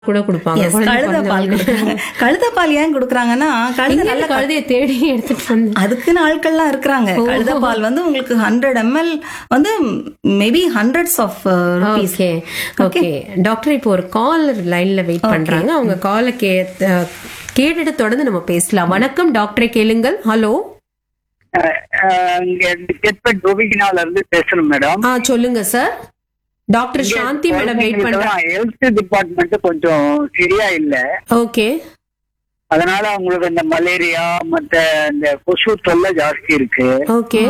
கூட கொடுப்பாங்க Yes, குழந்தை கழுத பால் பிறந்த கொடுக்குறாங்க கழுத பால் ஏன் கொடுக்குறாங்கன்னா கழுத உடனே நல்ல கழுதையை தேடி எடுத்துட்டு வந்து அதுக்குன்னு ஆட்கள்லாம் இருக்கிறாங்க கழுத பால் வந்து உங்களுக்கு ஹண்ட்ரட் எம்எல் வந்து maybe hundreds of rupees okay okay doctor இப்போ ஒரு காலர் லைன்ல வெயிட் பண்றாங்க அவங்க காலை கே அஹ், கேட்டுட்டு தொடர்ந்து நம்ம பேசலாம் வணக்கம் டாக்டரை கேளுங்கள் ஹலோ அஹ் இங்க கெட்பெட் கோபிகினால இருந்து பேசுறேன் மேடம் ஆ சொல்லுங்க sir doctor Shanthi madam wait பண்றாங்க ஹெல்த் டிபார்ட்மெண்ட் கொஞ்சம் சரியா இல்ல ஓகே அதனால அவங்களுக்கு இந்த மலேரியா மத்த இந்த கொசு தொல்லை ஜாஸ்தி இருக்கு ஓகே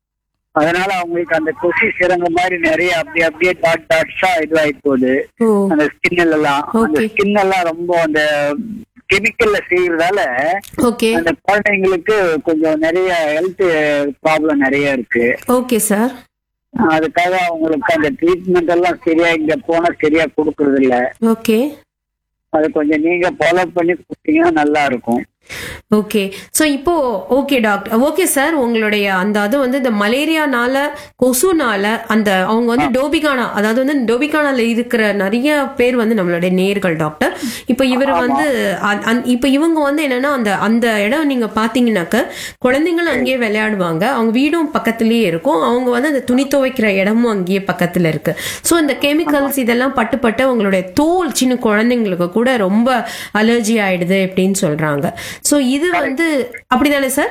அதனால அவங்களுக்கு அந்த கொசு சிறங்க மாதிரி நிறைய அப்படி அப்படியே டாட் டாட்ஸா இதுவாகி போகுது ஓ அந்த ஸ்கின் எல்லாம் அந்த Okay. ஸ்கின் எல்லாம் ரொம்ப அந்த கெமிக்கல்ல செய்யறதால ஓகே அந்த குழந்தைங்களுக்கு கொஞ்சம் நிறைய ஹெல்த் ப்ராப்ளம் நிறைய இருக்கு ஓகே சார் அதுக்காக அவங்களுக்கு அந்த ட்ரீட்மெண்ட் எல்லாம் சரியா இங்க போனா சரியா கொடுக்கறது இல்ல ஓகே அது கொஞ்சம் நீங்க ஃபாலோ பண்ணி கொடுத்தீங்கன்னா நல்லா இருக்கும் ஓகே ஸோ இப்போ ஓகே டாக்டர் ஓகே சார் உங்களுடைய அந்த அது வந்து இந்த மலேரியானால கொசுனால அந்த அவங்க வந்து டோபிகானா அதாவது வந்து டோபிகானால இருக்கிற நிறைய பேர் வந்து நம்மளுடைய நேர்கள் டாக்டர் இப்போ இவர் வந்து அ- அந்- இப்போ இவங்க வந்து என்னன்னா அந்த அந்த இடம் நீங்க பாத்தீங்கன்னாக்க குழந்தைங்களும் அங்கேயே விளையாடுவாங்க அவங்க வீடும் பக்கத்துலயே இருக்கும் அவங்க வந்து அந்த துணி துவைக்கிற இடமும் அங்கேயே பக்கத்துல இருக்கு ஸோ இந்த கெமிக்கல்ஸ் இதெல்லாம் பட்டு பட்டு அவங்களுடைய தோல் சின்ன குழந்தைங்களுக்கு கூட ரொம்ப அலர்ஜி ஆயிடுது அப்படின்னு சொல்றாங்க ஸோ இது வந்து அப்படிதானே சார்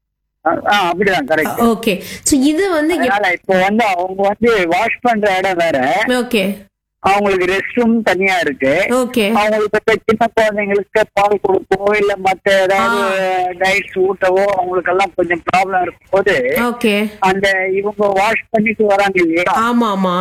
ஆ, ஆ, அப்படிதான் கரெக்ட் ஓகே ஸோ இது வந்து அதனால இப்போ வந்து அவங்க வந்து வாஷ் பண்ற இடம் வேற ஓகே அவங்களுக்கு ரெஸ்ட் ரூம் தனியா இருக்கு ஓகே அவங்களுக்கு இப்ப சின்ன குழந்தைங்களுக்கு பால் கொடுக்கவோ இல்ல மத்த ஏதாவது டைட்ஸ் ஊட்டவோ அவங்களுக்கு எல்லாம் கொஞ்சம் ப்ராப்ளம் இருக்கும் போது ஓகே அந்த இவங்க வாஷ் பண்ணிட்டு வராங்க இல்லையா ஆமா ஆமா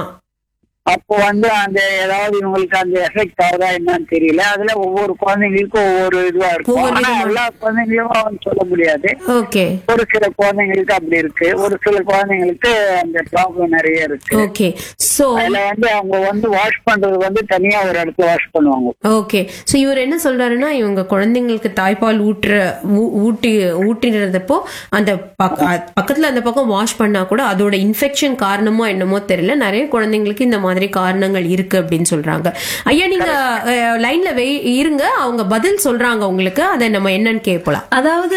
அப்போ வந்து அந்த ஏதாவது இவங்களுக்கு அந்த எஃபெக்ட் ஆகுதா என்னன்னு தெரியல அதுல ஒவ்வொரு குழந்தைங்களுக்கும் ஒவ்வொரு இதுவா இருக்கும் ஒவ்வொரு ஆனா விதமா- எல்லா குழந்தைங்களும் வந்து சொல்ல முடியாது ஓகே ஒரு சில குழந்தைங்களுக்கு அப்படி இருக்கு ஒரு சில குழந்தைங்களுக்கு அந்த ப்ராப்ளம் நிறைய இருக்கு ஓகே ஸோ அதுல வந்து அவங்க வந்து வாஷ் பண்றது வந்து தனியா ஒரு இடத்துல வாஷ் பண்ணுவாங்க ஓகே ஸோ இவர் என்ன சொல்றாருன்னா இவங்க குழந்தைங்களுக்கு தாய்ப்பால் ஊட்டுற ஊ- ஊட்டி ஊட்டினதப்போ அந்த பக்க- அ- பக்கத்துல அந்த பக்கம் வாஷ் பண்ணா கூட அதோட இன்ஃபெக்ஷன் காரணமோ என்னமோ தெரியல நிறைய குழந்தைங்களுக்கு இந்த மாதிரி காரணங்கள் இருக்கு அப்படின்னு சொல்றாங்க ஐயா நீங்க லைன்ல இருங்க அவங்க பதில் சொல்றாங்க உங்களுக்கு அதை நம்ம என்னன்னு கேட்கலாம் அதாவது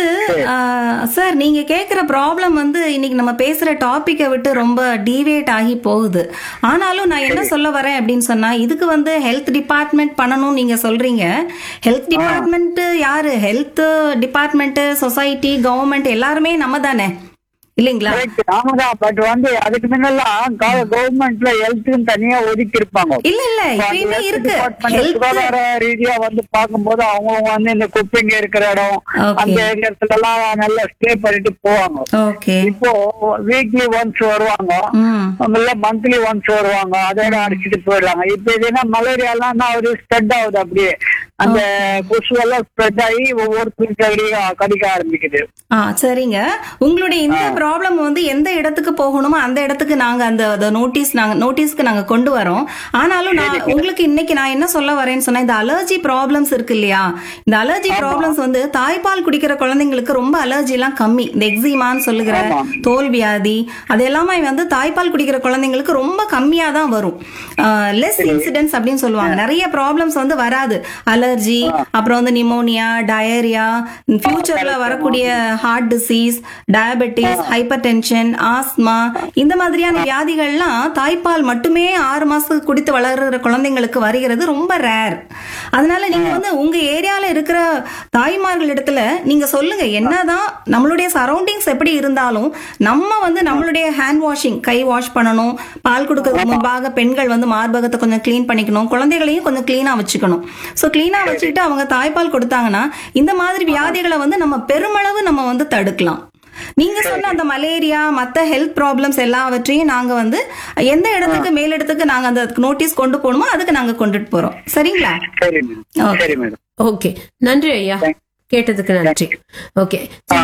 சார் நீங்க கேக்குற ப்ராப்ளம் வந்து இன்னைக்கு நம்ம பேசுற டாபிக்கை விட்டு ரொம்ப டீவியேட் ஆகி போகுது ஆனாலும் நான் என்ன சொல்ல வரேன் அப்படின்னு சொன்னா இதுக்கு வந்து ஹெல்த் டிபார்ட்மெண்ட் பண்ணணும் நீங்க சொல்றீங்க ஹெல்த் டிபார்ட்மெண்ட் யாரு ஹெல்த் டிபார்ட்மெண்ட் சொசைட்டி கவர்மெண்ட் எல்லாருமே நம்ம தானே இல்லைங்களா கரெக்ட் ஆமாதான் பட் வந்து அதுக்கு முன்னெல்லாம் கவர்மெண்ட்ல ஹெல்த்துன்னு தனியா ஒதுக்கி இருப்பாங்க இல்ல இல்ல இப்ப அந்த இப்பயுமே health இருக்கு department ஹெல்த் சுகாதார ரீதியா வந்து பார்க்கும்போது அவங்க வந்து இந்த குப்பைங்க இருக்கிற இடம் Okay. அந்த இடத்துல எல்லாம் நல்லா ஸ்டே பண்ணிட்டு போவாங்க ஓகே இப்போ வீக்லி ஒன்ஸ் வருவாங்க ம் இல்ல மந்த்லி ஒன்ஸ் வருவாங்க அதோட அடிச்சுட்டு போயிடுறாங்க இப்ப இது என்ன மலேரியா எல்லாம் ஒரு ஸ்ப்ரெட் ஆகுது அப்படியே அந்த கொசு எல்லாம் ஸ்ப்ரெட் ஆகி ஒவ்வொருத்தருக்கு கடிக்க கடிக்க ஆரம்பிக்குது ஆ சரிங்க உங்களுடைய இந்த ப்ராப்ளம் வந்து எந்த இடத்துக்கு போகணுமோ அந்த இடத்துக்கு நாங்க அந்த நோட்டீஸ் நாங்க நோட்டீஸ்க்கு நாங்க கொண்டு வரோம் ஆனாலும் நான் உங்களுக்கு இன்னைக்கு நான் என்ன சொல்ல வரேன்னு சொன்னா இந்த அலர்ஜி ப்ராப்ளம்ஸ் இருக்கு இல்லையா இந்த அலர்ஜி ப்ராப்ளம்ஸ் வந்து தாய்ப்பால் குடிக்கிற குழந்தைங்களுக்கு ரொம்ப அலர்ஜி எல்லாம் கம்மி இந்த எக்ஸிமான்னு சொல்லுகிற தோல் வியாதி அது எல்லாமே வந்து தாய்ப்பால் குடிக்கிற குழந்தைங்களுக்கு ரொம்ப கம்மியா தான் வரும் லெஸ் இன்சிடென்ட்ஸ் அப்படின்னு சொல்லுவாங்க நிறைய ப்ராப்ளம்ஸ் வந்து வராது அலர்ஜி அப்புறம் வந்து நிமோனியா டயரியா ஃபியூச்சர்ல வரக்கூடிய heart disease diabetes hypertension asthma இந்த மாதிரியான வியாதிகள்லாம் தாய்ப்பால் மட்டுமே ஆறு மாசத்துக்கு குடித்து வளர்கிற குழந்தைங்களுக்கு வருகிறது ரொம்ப ரேர் அதனால நீங்க வந்து உங்க ஏரியால இருக்கிற தாய்மார்கள் இடத்துல நீங்க சொல்லுங்க என்னதான் நம்மளுடைய சரௌண்டிங்ஸ் எப்படி இருந்தாலும் நம்ம வந்து நம்மளுடைய ஹேண்ட் வாஷிங் கை வாஷ் பண்ணணும் பால் கொடுக்கறதுக்கு முன்பாக பெண்கள் வந்து மார்பகத்தை கொஞ்சம் க்ளீன் பண்ணிக்கணும் குழந்தைகளையும் கொஞ்சம் க்ளீனா வச்சுக்கணும் ஸோ க்ளீனா வச்சுக்கிட்டு அவங்க தாய்ப்பால் கொடுத்தாங்கன்னா இந்த மாதிரி வியாதிகளை வந்து நம்ம பெருமளவு நம்ம வந்து தடுக்கலாம் நீங்க சொன்ன அந்த மலேரியா மத்த ஹெல்த் ப்ராப்ளம்ஸ் எல்லாவற்றையும் நாங்க வந்து எந்த இடத்துக்கு மேலிடத்துக்கு நாங்க அந்த நோட்டீஸ் கொண்டு போகணுமோ அதுக்கு நாங்க கொண்டுட்டு போறோம் சரிங்களா சரி மேடம் Okay. சரி மேடம் ஓகே நன்றி ஐயா கேட்டதுக்கு நன்றி ஓகே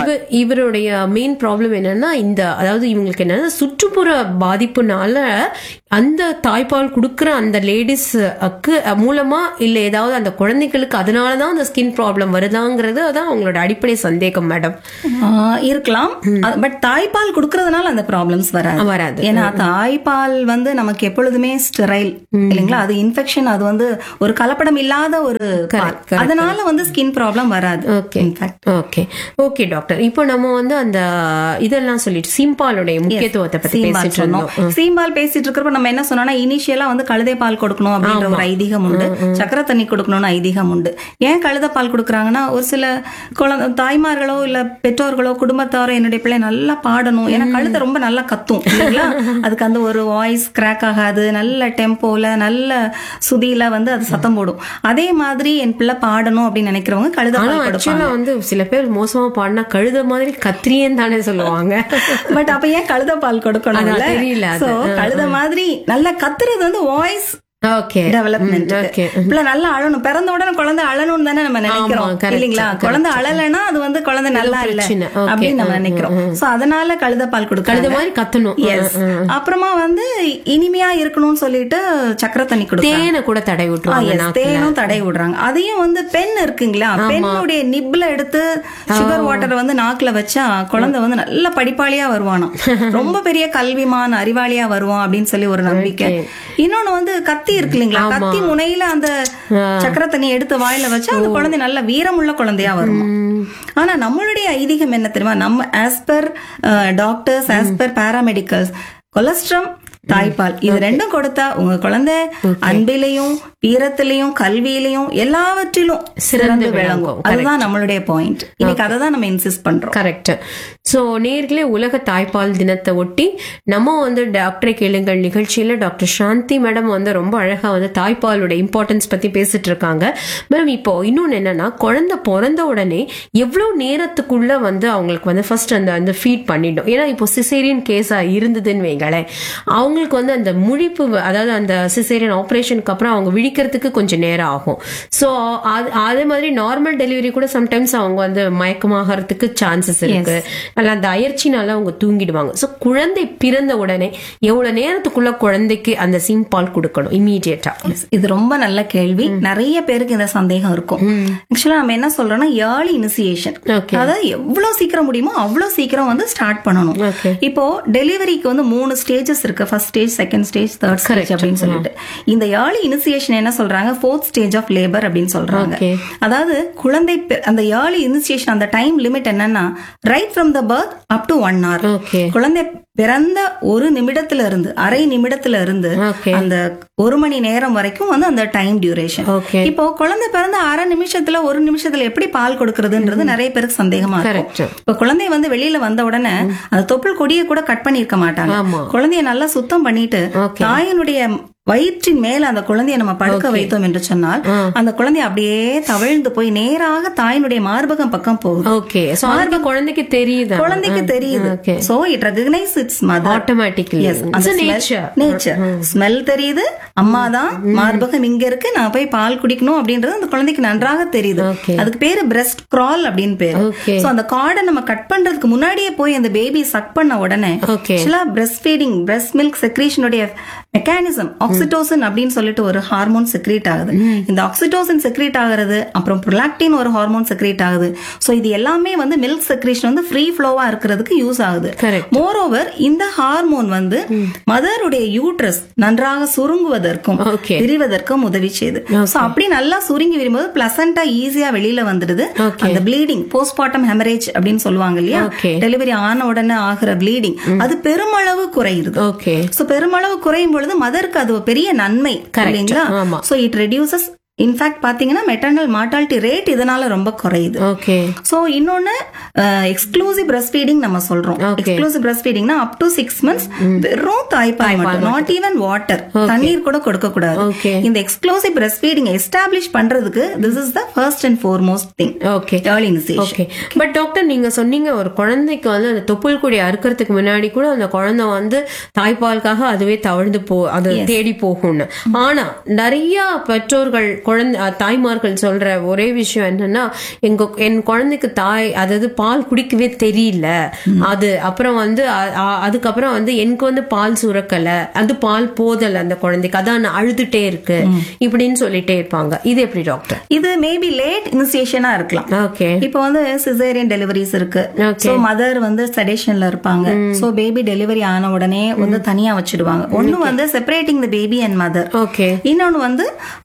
இவருடைய மெயின் ப்ராப்ளம் என்னன்னா இந்த அதாவது இவங்களுக்கு என்னன்னா சுற்றுப்புற பாதிப்புனால அந்த தாய்ப்பால் கொடுக்குற அந்த லேடிஸ்க்கு மூலமா இல்ல ஏதாவது அந்த குழந்தைகளுக்கு அதனாலதான் அந்த ஸ்கின் ப்ராப்ளம் வருதாங்கிறது அதான் அவங்களோட அடிப்படை சந்தேகம் மேடம் ஆஹ் இருக்கலாம் பட் தாய்ப்பால் குடுக்கறதுனால அந்த ப்ராப்ளம்ஸ் வராது வராது. ஏன்னா தாய்ப்பால் வந்து நமக்கு எப்பொழுதுமே ஸ்டெரைல் இல்லைங்களா அது இன்ஃபெக்ஷன் அது வந்து ஒரு கலப்படம் இல்லாத ஒரு பால். correct. அதனால வந்து ஸ்கின் ப்ராப்ளம் வராது okay in fact okay okay doctor இப்போ நம்ம வந்து அந்த இதெல்லாம் சொல்லிட்டு சீம்பாலுடைய முக்கியத்துவத்தை பத்தி சீம்பால் பேசிட்டு சொன்னோம் இருந்தோம் சீம்பால் பேசிட்டு இருக்கிறப்ப நம்ம என்ன சொன்னோம்னா இனிஷியலா வந்து கழுதை பால் கொடுக்கணும் அப்படின்ற ஒரு ஐதீகம் உண்டு சக்கரை தண்ணி கொடுக்கணும்னு ஐதீகம் உண்டு ஏன் கழுதை பால் கொடுக்குறாங்கன்னா ஒரு சில குழந்தை தாய்மார்களோ இல்ல பெற்றோர்களோ குடும்பத்தாரோ என்னுடைய பிள்ளை நல்லா பாடணும் ஏன்னா கழுதை ரொம்ப நல்லா கத்தும் இல்லைங்களா அதுக்கு அந்த ஒரு வாய்ஸ் கிராக் ஆகாது நல்ல டெம்போல நல்ல சுதியில வந்து அது சத்தம் போடும் அதே மாதிரி என் பிள்ளை பாடணும் அப்படின்னு நினைக்கிறவங்க கழுதை ஆனா பால் கொடுப்பாங்க ஆக்சுவலா வந்து சில பேர் மோசமா பாடினா கழுத மாதிரி கத்திரியன்னு தானே சொல்லுவாங்க பட் அப்ப ஏன் கழுத பால் கொடுக்கணும் அதான் தெரியல அது. சோ கழுத மாதிரி நல்லா கத்துறது வந்து வாய்ஸ் ஓகே டெவலப்மெண்ட் ஓகே பிள்ளை நல்லா அழணும் பிறந்த உடனே குழந்தை அழணும்னு தானே நம்ம நினைக்கிறோம் correct, இல்லீங்களா correct. குழந்தை அழலைன்னா அது வந்து குழந்தை நல்லா இல்ல பிரச்சனை. Okay. அப்படின்னு நம்ம ம், நினைக்கிறோம் சோ அதனால கழுத பால் கழுத கொடுக்கறது மாதிரி கத்தணும் எஸ் அப்புறமா வந்து இனிமையா இருக்கணும்னு சொல்லிட்டு சக்கரை தண்ணி கொடுப்பாங்க தேனை கூட தடை ஆ, விட்டுருவாங்க yes, நாக்குல. தேனும் தடை விடுறாங்க அதையும் வந்து பெண் இருக்குங்களா பெண்ணுடைய நிப்ல எடுத்து சுகர் வாட்டரை வந்து நாக்குல வச்சா குழந்தை வந்து நல்ல படிப்பாளியா வருவானாம் ரொம்ப பெரிய கல்விமான் அறிவாளியா வருவான் அப்படின்னு சொல்லி ஒரு நம்பிக்கை இன்னொன்னு வந்து கத்தி இருக்கு இல்லைங்களா கத்தி முனையில அந்த சக்கரை தண்ணி எடுத்து வாயில வச்சா அந்த குழந்தை நல்ல வீரமுள்ள குழந்தையா வரும் ஆனா நம்மளுடைய ஐதீகம் என்ன தெரியுமா நம்ம as per doctors as per paramedicals colostrum தாய்ப்பால் இது ரெண்டும் கொடுத்தா உங்க குழந்தை அன்பிலையும் வீரத்திலையும் கல்வியிலையும் எல்லாவற்றிலும் சிறந்து விளங்கும் அதுதான் நம்மளுடைய பாயிண்ட் இன்னைக்கு அதை தான் நம்ம இன்சிஸ்ட் பண்றோம் கரெக்ட் சோ நேர்களே உலக தாய்ப்பால் தினத்தை ஒட்டி நம்ம வந்து டாக்டரை கேளுங்கள் நிகழ்ச்சியில டாக்டர் சாந்தி மேடம் வந்து ரொம்ப அழகா வந்து தாய்ப்பாலோட இம்பார்ட்டன்ஸ் பத்தி பேசிட்டு இருக்காங்க மேம் இப்போ இன்னொன்னு என்னன்னா குழந்தை பிறந்த உடனே எவ்வளவு நேரத்துக்குள்ள வந்து அவங்களுக்கு வந்து ஃபர்ஸ்ட் அந்த அந்த ஃபீட் பண்ணிடும் ஏன்னா இப்போ சிசேரியன் கேஸா இருந்ததுன்னு வைங்களேன் அவங்களுக்கு வந்து அந்த முழிப்பு வ- அதாவது அந்த சிசேரியன் ஆப்ரேஷனுக்கு அப்புறம் அவங்க விழிக்கிறதுக்கு கொஞ்சம் நேரம் ஆகும் ஸோ அதே மாதிரி நார்மல் டெலிவரி கூட சம்டைம்ஸ் அவங்க வந்து மயக்கமாகறதுக்கு சான்சஸ் இருக்கு அல்ல அந்த அயற்சினால அவங்க தூங்கிடுவாங்க ஸோ குழந்தை பிறந்த உடனே எவ்வளவு நேரத்துக்குள்ள குழந்தைக்கு அந்த சீம் பால் கொடுக்கணும் இம்மீடியட்டா இது ரொம்ப நல்ல கேள்வி நிறைய பேருக்கு இந்த சந்தேகம் இருக்கும் ஆக்சுவலா நம்ம என்ன சொல்றோம்னா ஏர்லி இனிசியேஷன் Okay. அதாவது எவ்வளவு சீக்கிரம் முடியுமோ அவ்வளவு சீக்கிரம் வந்து ஸ்டார்ட் பண்ணணும் Okay. இப்போ டெலிவரிக்கு வந்து மூணு ஸ்டேஜஸ் இருக்கு first stage second stage third stage அப்படின்னு சொல்லிட்டு இந்த ஏர்லி இனிசியேஷன் என்ன சொல்றாங்க ஃபோர்த் ஸ்டேஜ் ஆஃப் லேபர் அப்படின்னு சொல்றாங்க Okay. அதாவது குழந்தை பெ- அந்த ஏர்லி இனிசியேஷன் அந்த டைம் லிமிட் என்னன்னா right from the birth up to one hour okay குழந்தை பிறந்த ஒரு நிமிடத்துல இருந்து அரை நிமிடத்துல இருந்து Okay. அந்த ஒரு மணி நேரம் வரைக்கும் வந்து அந்த டைம் டியூரேஷன் Okay. இப்போ குழந்தை பிறந்த அரை நிமிஷத்துல ஒரு நிமிஷத்துல எப்படி பால் கொடுக்கறதுன்றது நிறைய பேருக்கு சந்தேகமா இருக்கும் Correct. இப்ப குழந்தை வந்து வெளியில வந்த உடனே அந்த தொப்புள் கொடியை கூட கட் பண்ணிருக்க மாட்டாங்க ஆமா. குழந்தைய நல்லா சுத்தம் பண்ணிட்டு Okay. தாயினுடைய வயிற்றின் மேல அந்த குழந்தைய நம்ம படுக்க வைத்தோம் என்று சொன்னால் அந்த குழந்தை அப்படியே தவழ்ந்து போய் நேராக தாயினுடைய மார்பகம் பக்கம் போகுது ஓகே ஸோ அதுக்கு குழந்தைக்கு தெரியுது குழந்தைக்கு தெரியுது okay so it recognise its mother automatically nature nature smell தெரியுது அம்மா தான் மார்பகம் இங்க இருக்கு நான் போய் பால் குடிக்கணும் அப்படின்றது அந்த குழந்தைக்கு நன்றாக தெரியுது Okay. அதுக்கு பேரு பிரஸ்ட் கிரால் அப்படின்னு பேரு Okay. சோ அந்த கார்டை நம்ம கட் பண்றதுக்கு முன்னாடியே போய் அந்த பேபி சக் பண்ண உடனே Okay. Actually breast feeding breast milk செக்ரீஷனுடைய மெக்கானிசம் ஆக்சிடோசின் அப்படின்னு சொல்லிட்டு ஒரு ஹார்மோன் செக்ரீட் ஆகுது இந்த ஆக்சிடோசின் செக்ரீட் ஆகுறது அப்புறம் ப்ரொலாக்டின் ஒரு ஹார்மோன் செக்ரீட் ஆகுது சோ இது எல்லாமே வந்து மில்க் செக்ரீஷன் வந்து ஃப்ரீ ஃப்ளோவா இருக்கிறதுக்கு யூஸ் ஆகுது Correct. மோரோவர் இந்த ஹார்மோன் வந்து மதருடைய யூட்ரஸ் நன்றாக சுருங்குவதற்கும் Okay. விரிவதற்கும் உதவி செய்யுது சோ அப்படி நல்லா சுருங்கி விரும்போது பிளசண்டா ஈஸியா வெளியில வந்துடுது Okay. அந்த ப்ளீடிங் போஸ்ட்மார்ட்டம் ஹெமரேஜ் அப்படின்னு சொல்லுவாங்க இல்லையா Okay. டெலிவரி ஆன உடனே ஆகிற ப்ளீடிங் அது பெருமளவு குறையுது ஓகே சோ பெருமளவு குறையும் பொழுது மதருக்கு அது ஒரு பெரிய நன்மை Correct. இல்லைங்களா ஆமா. சோ இட் ரெடியூசஸ் இன்ஃபேக்ட் பாத்தீங்கன்னா மெட்டர்னல் மார்டாலிட்டி ரேட் இதனால ரொம்ப குறையுது ஓகே சோ இன்னொன்னு எக்ஸ்க்ளூசிவ் பிரஸ்ட் ஃபீடிங் நம்ம சொல்றோம் Okay. எக்ஸ்க்ளூசிவ் பிரஸ்ட் ஃபீடிங்னா அப் டு சிக்ஸ் மந்த்ஸ் வெறும் தாய்ப்பால் மட்டும் நாட் ஈவன் வாட்டர் தண்ணீர் கூட கொடுக்க கூடாது Okay. இந்த எக்ஸ்க்ளூசிவ் பிரஸ்ட் ஃபீடிங் எஸ்டாப்ளிஷ் பண்றதுக்கு this is the first and foremost thing okay early initiation okay but doctor நீங்க சொன்னீங்க ஒரு குழந்தைக்கு வந்து அந்த தொப்புள் கொடி அறுக்கிறதுக்கு முன்னாடி கூட அந்த குழந்தை வந்து தாய்ப்பாலுக்காக அதுவே தவழ்ந்து போ அது தேடி போகும்னு ஆனா நிறைய பெற்றோர்கள் குழந்தை அஹ், தாய்மார்கள் சொல்ற ஒரே விஷயம் என்னன்னா எங்க என் குழந்தைக்கு தாய் அதாவது பால் குடிக்கவே தெரியல அது அப்புறம் வந்து அ- அ- அதுக்கப்புறம் வந்து எனக்கு வந்து பால் சுரக்கல அது பால் போதல அந்த குழந்தைக்கு அதான் நான் அழுதுட்டே இருக்கு இப்படின்னு சொல்லிட்டே இருப்பாங்க இது எப்படி டாக்டர் இது மேபி லேட் இனிசியேஷனா இருக்கலாம் ஓகே இப்போ வந்து சிசேரியன் டெலிவரிஸ் இருக்கு Okay. சோ மதர் வந்து செடேஷன்ல இருப்பாங்க சோ பேபி டெலிவரி ஆன உடனே வந்து தனியா வச்சிடுவாங்க ஒண்ணு வந்து separating the baby and mother okay இன்னொன்னு வந்து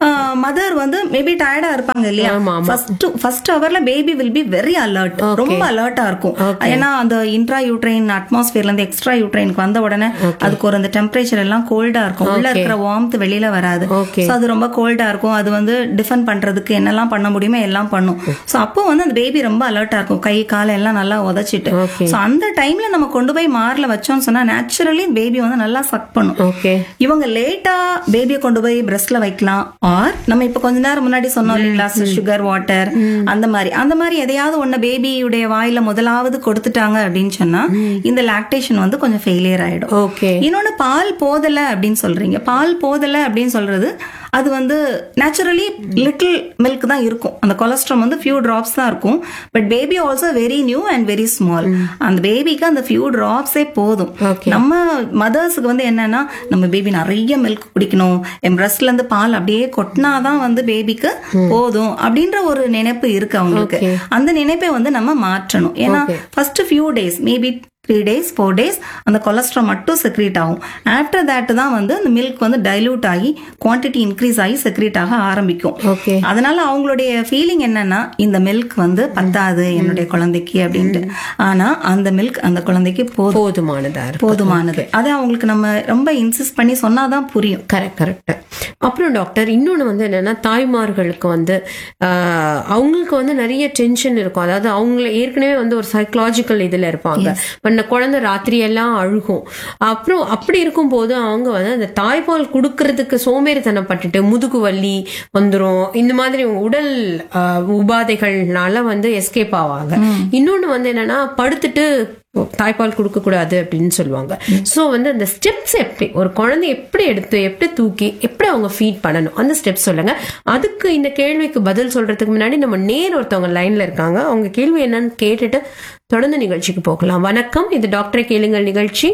மதர் வந்து மேபி டயர்டா இருப்பாங்க இல்லையா ஆமா, ஆமா. ஃபர்ஸ்ட் ஃபர்ஸ்ட் ஹவர்ல baby will be very alert ரொம்ப அலர்ட்டா இருக்கும் ஏன்னா அந்த இன்ட்ரா யூட்ரைன் அட்மாஸ்பியர்ல இருந்து எக்ஸ்ட்ரா யூட்ரைனுக்கு வந்த உடனே அதுக்கு ஒரு அந்த டெம்பரேச்சர் எல்லாம் கோல்டா இருக்கும் உள்ள இருக்கிற வார்ம்த் வெளியில வராது Okay. So அது ரொம்ப கோல்டா இருக்கும் அது வந்து டிஃபெண்ட் பண்றதுக்கு என்னெல்லாம் பண்ண முடியுமோ எல்லாம் பண்ணும் சோ அப்போ வந்து அந்த பேபி ரொம்ப அலர்ட்டா இருக்கும் கை காலை எல்லாம் நல்லா உதச்சிட்டு Okay. சோ அந்த டைம்ல நம்ம கொண்டு போய் மார்ல வச்சோம்னு சொன்னா நேச்சுரலி பேபி வந்து நல்லா சக் பண்ணும் ஓகே இவங்க லேட்டா பேபியை கொண்டு போய் பிரஸ்ட்ல வைக்கலாம் ஆர் நம்ம இப்ப கொஞ்ச நேரம் முன்னாடி சொன்னோம் இல்லைங்களா சுகர் வாட்டர் அந்த மாதிரி அந்த மாதிரி எதையாவது ஒண்ணு பேபியுடைய வாயில முதலாவது கொடுத்துட்டாங்க அப்படின்னு சொன்னா இந்த லாக்டேஷன் வந்து கொஞ்சம் ஃபெயிலியர் ஆயிடும் ஓகே இன்னொன்னு பால் போதல அப்படின்னு சொல்றீங்க பால் போதல அப்படின்னு சொல்றது அது வந்து நேச்சுரலி லிட்டில் மில்க் தான் இருக்கும் அந்த கொலஸ்ட்ரம் வந்து ஃபியூ டிராப்ஸ் தான் இருக்கும் but baby also very new and very small அந்த பேபிக்கு அந்த ஃபியூ டிராப்ஸே போதும் Okay. நம்ம மதர்ஸுக்கு வந்து என்னன்னா நம்ம பேபி நிறைய மில்க் குடிக்கணும் என் பிரஸ்ட்ல இருந்து பால் அப்படியே கொட்டினாதான் வந்து பேபிக்கு போதும் அப்படின்ற ஒரு நினைப்பு இருக்கு அவங்களுக்கு Okay. அந்த நினைப்பை வந்து நம்ம மாற்றணும் ஏன்னா first few days maybe three days four days அந்த கொலஸ்ட்ரால் மட்டும் செக்ரேட் ஆகும் ஆஃப்டர் தேட் தான் வந்து அந்த மில்க் வந்து டைல்யூட் ஆகி குவான்டிட்டி இன்க்ரீஸ் ஆகி செக்ரேட் ஆக ஆரம்பிக்கும் ஓகே அதனால அவங்களுடைய ஃபீலிங் என்னன்னா இந்த மில்க் வந்து பத்தாது என்னுடைய குழந்தைக்கு அப்படின்ட்டு ஆனா அந்த மில்க் அந்த குழந்தைக்கு போதும் போதுமானதா இருக்கு போதுமானது அதை அவங்களுக்கு நம்ம ரொம்ப இன்சிஸ்ட் பண்ணி சொன்னாதான் புரியும் கரெக்ட் கரெக்ட் அப்புறம் டாக்டர் இன்னொன்று வந்து என்னன்னா தாய்மார்களுக்கு வந்து ஆஹ், அவங்களுக்கு வந்து நிறைய டென்ஷன் இருக்கும் அதாவது அவங்கள ஏற்கனவே வந்து ஒரு சைக்கலாஜிக்கல் இதில் இருப்பாங்க பண்ண குழந்தை ராத்திரி எல்லாம் அழுகும் அப்புறம் அப்படி இருக்கும்போது அவங்க வந்து அந்த தாய்ப்பால் கொடுக்கறதுக்கு சோம்பேறித்தனப்பட்டுட்டு முதுகு வலி வந்துரும் இந்த மாதிரி உடல் ஆஹ், உபாதைகள்னால வந்து எஸ்கேப் ஆவாங்க இன்னொன்னு வந்து என்னன்னா படுத்துட்டு தாய்ப்பால் கொடுக்க கூடாது அப்படின்னு சொல்லுவாங்க சோ வந்து அந்த ஸ்டெப்ஸ் எப்படி ஒரு குழந்தை எப்படி எடுத்து எப்படி தூக்கி எப்படி அவங்க ஃபீட் பண்ணணும் அந்த ஸ்டெப்ஸ் சொல்லுங்க அதுக்கு இந்த கேள்விக்கு பதில் சொல்றதுக்கு முன்னாடி நம்ம நேர் ஒருத்தவங்க லைன்ல இருக்காங்க அவங்க கேள்வி என்னன்னு கேட்டுட்டு தொடர்ந்து நிகழ்ச்சிக்கு போகலாம் வணக்கம் இது டாக்டரை கேளுங்கள் நிகழ்ச்சி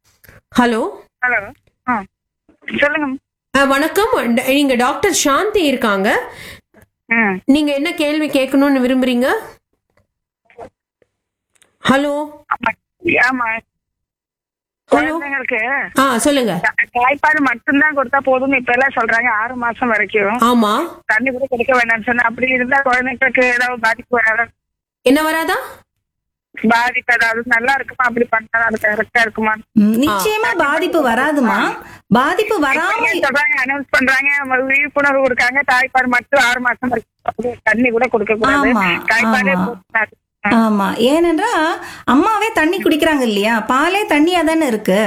ஹலோ ஹலோ ஆ சொல்லுங்க வணக்கம் ட- நீங்க டாக்டர் சாந்தி இருக்காங்க ம் நீங்க என்ன கேள்வி கேட்கணும்னு விரும்புறீங்க ஹலோ ஆமா ஆமா குழந்தைங்களுக்கு ஆ சொல்லுங்க தா- தாய்ப்பால் மட்டும்தான் கொடுத்தா போதும்னு இப்ப எல்லாம் சொல்றாங்க ஆறு மாசம் வரைக்கும் ஆமா தண்ணி கூட கொடுக்க வேண்டாம்னு சொன்னா அப்படி இருந்தா குழந்தைங்களுக்கு ஏதாவது பாதிப்பு வராதா என்ன வராதா பாதிப்பு ஏதாவது நல்லா இருக்குமா அப்படி பண்ணா அது கரெக்டா இருக்குமா ம், நிச்சயமா பாதிப்பு வராதுமா பாதிப்பு வராம சொல்றாங்க அனௌன்ஸ் பண்றாங்க நம்ம விழிப்புணர்வு கொடுக்காங்க தாய்ப்பால் மட்டும் ஆறு மாசம் வரைக்கும் தண்ணி கூட கொடுக்க கூடாது ஆமா, தாய்ப்பாலே ஆமா. போதும். ஆமா ஏனென்றா அம்மாவே தண்ணி குடிக்கிறாங்க இல்லையா பாலே தண்ணியா தானே இருக்கு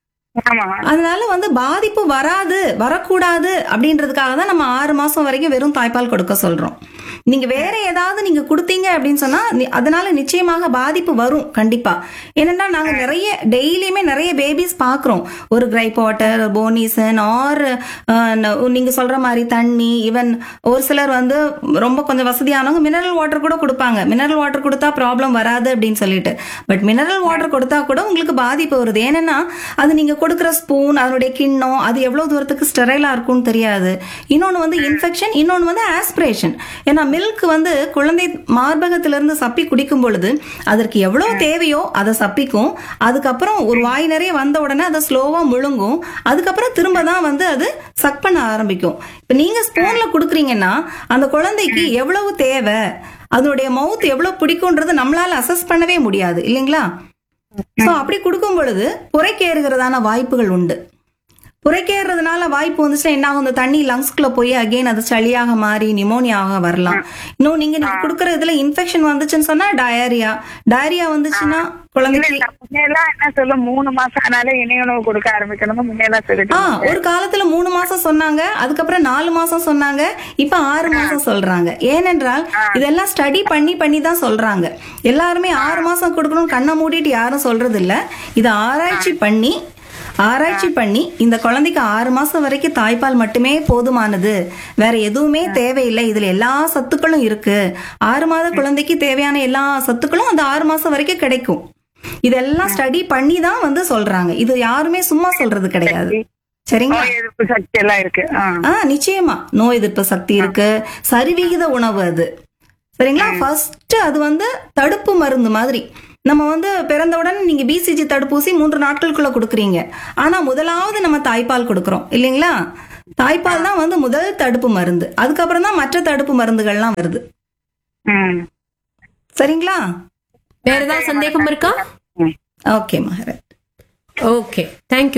ஆமா அதனால வந்து பாதிப்பு வராது வரக்கூடாது அப்படின்றதுக்காக தான் நம்ம ஆறு மாசம் வரைக்கும் வெறும் தாய்ப்பால் கொடுக்க சொல்றோம் நீங்க வேற ஏதாவது நீங்க கொடுத்தீங்க அப்படின்னு சொன்னா நி- அதனால நிச்சயமாக பாதிப்பு வரும் கண்டிப்பா ஏனென்னா நாங்க நிறைய டெய்லியுமே நிறைய பேபிஸ் பாக்குறோம் ஒரு கிரைப் வாட்டர் போனிசன் ஆர் நீங்க சொல்ற மாதிரி தண்ணி ஈவன் ஒரு சிலர் வந்து ரொம்ப கொஞ்சம் வசதியானவங்க மினரல் வாட்டர் கூட கொடுப்பாங்க மினரல் வாட்டர் கொடுத்தா ப்ராப்ளம் வராது அப்படின்னு சொல்லிட்டு பட் மினரல் வாட்டர் கொடுத்தா கூட உங்களுக்கு பாதிப்பு வருது ஏன்னா அது நீங்க கொடுக்குற ஸ்பூன் அதனுடைய கிண்ணம் அது எவ்வளவு தூரத்துக்கு ஸ்டெரைலா இருக்கும்னு தெரியாது இன்னொன்னு வந்து இன்ஃபெக்ஷன் இன்னொன்னு வந்து ஆஸ்பிரேஷன் ஏன்னா மில்க் வந்து குழந்தை மார்பகத்திலிருந்து சப்பி குடிக்கும் பொழுது அதற்கு எவ்வளவு தேவையோ அதை சப்பிக்கும் அதுக்கப்புறம் ஒரு வாய் நிறைய வந்த உடனே அதை ஸ்லோவா முழுங்கும் அதுக்கப்புறம் திரும்ப தான் வந்து அது சக் பண்ண ஆரம்பிக்கும் இப்ப நீங்க ஸ்பூன்ல குடுக்குறீங்கன்னா அந்த குழந்தைக்கு எவ்வளவு தேவை அதனுடைய மவுத் எவ்வளவு பிடிக்கும்ன்றது நம்மளால அசஸ் பண்ணவே முடியாது இல்லைங்களா சோ அப்படி கொடுக்கும் பொழுது புரைக்கேறுகிறதான வாய்ப்புகள் உண்டு புரைக்கேறதுனால வாய்ப்பு வந்துச்சுன்னா என்ன ஆகும் இந்த தண்ணி லங்ஸ்குள்ள போய் அகைன் அது சளியாக மாறி நிமோனியாக வரலாம் இன்னும் நீங்க நீங்க கொடுக்குற இதுல இன்ஃபெக்ஷன் வந்துச்சுன்னு சொன்னா டயரியா டயரியா வந்துச்சுன்னா குழந்தைக்கு இல்ல, முன்னையெல்லாம் என்ன சொல்ல மூணு மாசம் ஆனாலே இணை உணவு கொடுக்க ஆரம்பிக்கணும் முன்னையெல்லாம் சொல்லிட்டு ஆ ஒரு காலத்துல மூணு மாசம் சொன்னாங்க அதுக்கப்புறம் நாலு மாசம் சொன்னாங்க இப்ப ஆறு மாசம் சொல்றாங்க ஏனென்றால் இதெல்லாம் ஸ்டடி பண்ணி பண்ணி தான் சொல்றாங்க எல்லாருமே ஆறு மாசம் கொடுக்கணும் கண்ணை மூடிட்டு யாரும் சொல்றது இல்ல இதை ஆராய்ச்சி பண்ணி ஆராய்ச்சி பண்ணி இந்த குழந்தைக்கு ஆறு மாசம் வரைக்கும் தாய்ப்பால் மட்டுமே போதுமானது வேற எதுவுமே தேவையில்லை இதுல எல்லா சத்துக்களும் இருக்கு ஆறு மாத குழந்தைக்கு தேவையான எல்லா சத்துக்களும் அந்த ஆறு மாசம் வரைக்கும் கிடைக்கும் இதெல்லாம் ஸ்டடி பண்ணி தான் வந்து சொல்றாங்க இது யாருமே சும்மா சொல்றது கிடையாது சரிங்களா நோய் எதிர்ப்பு சக்தி எல்லாம் இருக்கு ஆ. ஆ நிச்சயமா நோய் எதிர்ப்பு சக்தி இருக்கு சரிவிகித உணவு அது சரிங்களா ஃபர்ஸ்ட் அது வந்து தடுப்பு மருந்து மாதிரி நம்ம வந்து பிறந்தவுடன் நீங்க பிசிஜி தடுப்பூசி மூன்று நாட்களுக்குள்ள கொடுக்குறீங்க ஆனா முதலாவது நம்ம தாய்ப்பால் கொடுக்குறோம் இல்லைங்களா தாய்ப்பால் தான் வந்து முதல் தடுப்பு மருந்து அதுக்கப்புறம் தான் மற்ற தடுப்பு மருந்துகள்லாம் வருது ம். சரிங்களா வேற ஏதாவது சந்தேகம் இருக்கா ஓகே மகரத் ஓகே தேங்க்யூ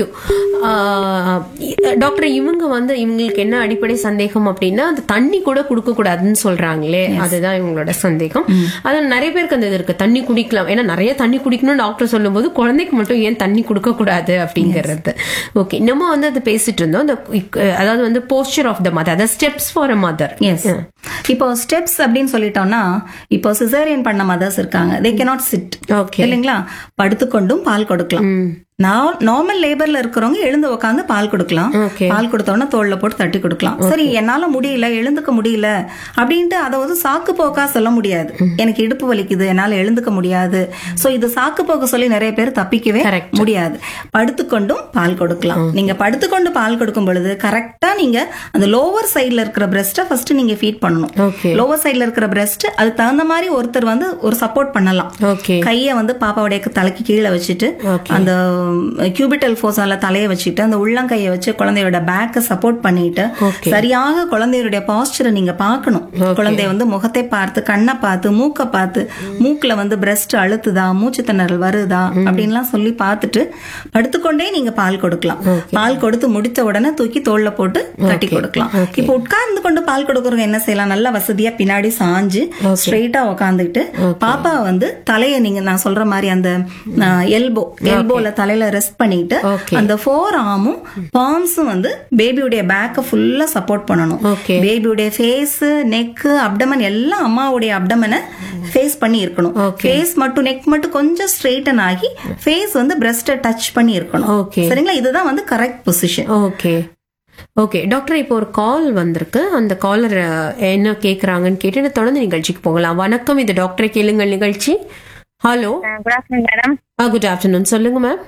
டாக்டர் இவங்க வந்து இவங்களுக்கு என்ன அடிப்படை சந்தேகம் அப்படின்னா அந்த தண்ணி கூட கொடுக்க கூடாதுன்னு சொல்றாங்களே அதுதான் இவங்களோட சந்தேகம் அது நிறைய பேருக்கு அந்த இது இருக்கு தண்ணி குடிக்கலாம் ஏன்னா நிறைய தண்ணி குடிக்கணும்னு டாக்டர் சொல்லும்போது குழந்தைக்கு மட்டும் ஏன் தண்ணி கொடுக்க கூடாது அப்படிங்கிறது ஓகே நம்ம வந்து அதை பேசிட்டு இருந்தோம் அந்த இக்- அதாவது வந்து போஸ்டர் ஆஃப் த மதர் அதாவது ஸ்டெப்ஸ் ஃபார் அ மதர் எஸ் இப்போ ஸ்டெப்ஸ் அப்படின்னு சொல்லிட்டோம்னா இப்போ சிசேரியன் பண்ண மதர்ஸ் இருக்காங்க தே cannot சிட் Okay. இல்லைங்களா படுத்துக்கொண்டும் பால் கொடுக்கலாம் நார்மல் லேபர்ல இருக்கிறவங்க எழுந்து உட்காந்து பால் கொடுக்கலாம் Okay. பால் கொடுத்தோன்னா தோல்ல போட்டு தட்டி கொடுக்கலாம் சரி என்னால முடியல எழுந்துக்க முடியல அப்படின்ட்டு அதை வந்து சாக்கு போக்கா சொல்ல முடியாது எனக்கு இடுப்பு வலிக்குது என்னால எழுந்துக்க முடியாது சோ இது சாக்கு போக்க சொல்லி நிறைய பேர் தப்பிக்கவே Correct. முடியாது படுத்துக்கொண்டும் பால் கொடுக்கலாம் நீங்க படுத்துக்கொண்டு பால் கொடுக்கும் பொழுது கரெக்டா நீங்க அந்த லோவர் சைடுல இருக்கிற பிரஸ்ட்டை ஃபர்ஸ்ட் நீங்க ஃபீட் பண்ணணும் ஓகே லோவர் சைடுல இருக்கிற பிரஸ்ட் அதுக்கு தகுந்த மாதிரி ஒருத்தர் வந்து ஒரு சப்போர்ட் பண்ணலாம் ஓகே கைய வந்து பாப்பாவுடைய தலைக்கு கீழே வச்சுட்டு Okay. அந்த கியூபிட்டல் ஃபோர்ஸால தலைய வச்சுட்டு அந்த உள்ளங்கையை வச்சு குழந்தையோட பேக்க சப்போர்ட் பண்ணிட்டு Okay. சரியாக குழந்தையுடைய பாஸ்டரை நீங்க பார்க்கணும் குழந்தைய வந்து முகத்தை பார்த்து கண்ணை பார்த்து மூக்க பார்த்து மூக்குல வந்து பிரஸ்ட் அழுத்துதா மூச்சு திணறல் வருதா அப்படின்லாம் சொல்லி பார்த்துட்டு படுத்துக்கொண்டே நீங்க பால் கொடுக்கலாம் பால் கொடுத்து முடித்த உடனே தூக்கி தோல்ல போட்டு தட்டி கொடுக்கலாம் இப்போ உட்கார்ந்து கொண்டு பால் கொடுக்கறவங்க என்ன செய்யலாம் நல்ல வசதியா பின்னாடி சாஞ்சு ஸ்ட்ரெயிட்டா உட்காந்துக்கிட்டு பாப்பா வந்து தலைய நீங்க நான் சொல்ற மாதிரி அந்த எல்போ எல்போல தலையில ரெஸ்ட் பண்ணிட்டு Okay. அந்த ஃபோர் ஆமும் பாம்ஸும் வந்து பேபியுடைய பேக்க ஃபுல்லா சப்போர்ட் பண்ணணும் Okay. பேபியுடைய ஃபேஸ் நெக் அப்டமன் எல்லாம் அம்மாவுடைய அப்டமனை ஃபேஸ் பண்ணி இருக்கணும் Okay. ஃபேஸ் மட்டும் நெக் மட்டும் கொஞ்சம் ஸ்ட்ரெயிட்டன் ஆகி ஃபேஸ் வந்து பிரஸ்ட டச் பண்ணி இருக்கணும் Okay. சரிங்களா இதுதான் வந்து correct position okay okay doctor இப்போ ஒரு கால் வந்திருக்கு அந்த காலர் என்ன கேக்குறாங்கன்னு கேட்டு தொடர்ந்து நிகழ்ச்சிக்கு போகலாம் வணக்கம் இது டாக்டரை கேளுங்கள் நிகழ்ச்சி hello good afternoon madam good afternoon சொல்லுங்க மேம்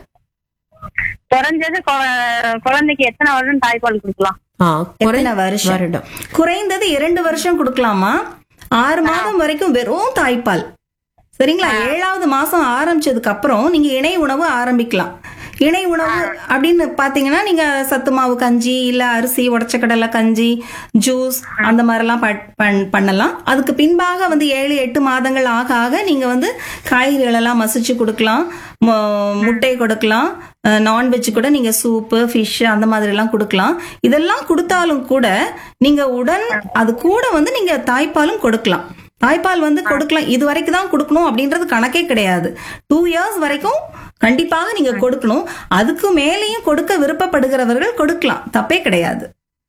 குறைஞ்சது கொ- குழந்தைக்கு எத்தனை வருடம் தாய்ப்பால் கொடுக்கலாம் ஆ குறை- எத்தனை வருஷம் வருடம் குறைந்தது இரண்டு வருஷம் கொடுக்கலாமா ஆறு மாதம் வரைக்கும் வெறும் தாய்ப்பால் சரிங்களா ஏழாவது மாசம் ஆரம்பிச்சதுக்கு அப்புறம் நீங்க இணை உணவு ஆரம்பிக்கலாம் இணை உணவு அப்படின்னு பாத்தீங்கன்னா நீங்க சத்து மாவு கஞ்சி இல்ல அரிசி உடச்ச கடலை கஞ்சி ஜூஸ் அந்த மாதிரிலாம் பட்- பண்- பண்ணலாம் அதுக்கு பின்பாக வந்து ஏழு எட்டு மாதங்கள் ஆக ஆக நீங்க வந்து காய்கறிகள் எல்லாம் மசிச்சு கொடுக்கலாம் மு- முட்டை கொடுக்கலாம் நான்வெஜ் கூட நீங்க சூப்பு ஃபிஷ் அந்த மாதிரி எல்லாம் கொடுக்கலாம் இதெல்லாம் கொடுத்தாலும் கூட நீங்க உடன் அது கூட வந்து நீங்க தாய்ப்பாலும் கொடுக்கலாம் தாய்ப்பால் வந்து கொடுக்கலாம் இது வரைக்கும் தான் கொடுக்கணும் அப்படின்றது கணக்கே கிடையாது டூ இயர்ஸ் வரைக்கும் கண்டிப்பாக நீங்க கொடுக்கணும் அதுக்கு மேலேயும் கொடுக்க விருப்பப்படுகிறவர்கள் கொடுக்கலாம் தப்பே கிடையாது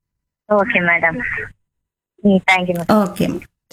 okay madam thank you madam okay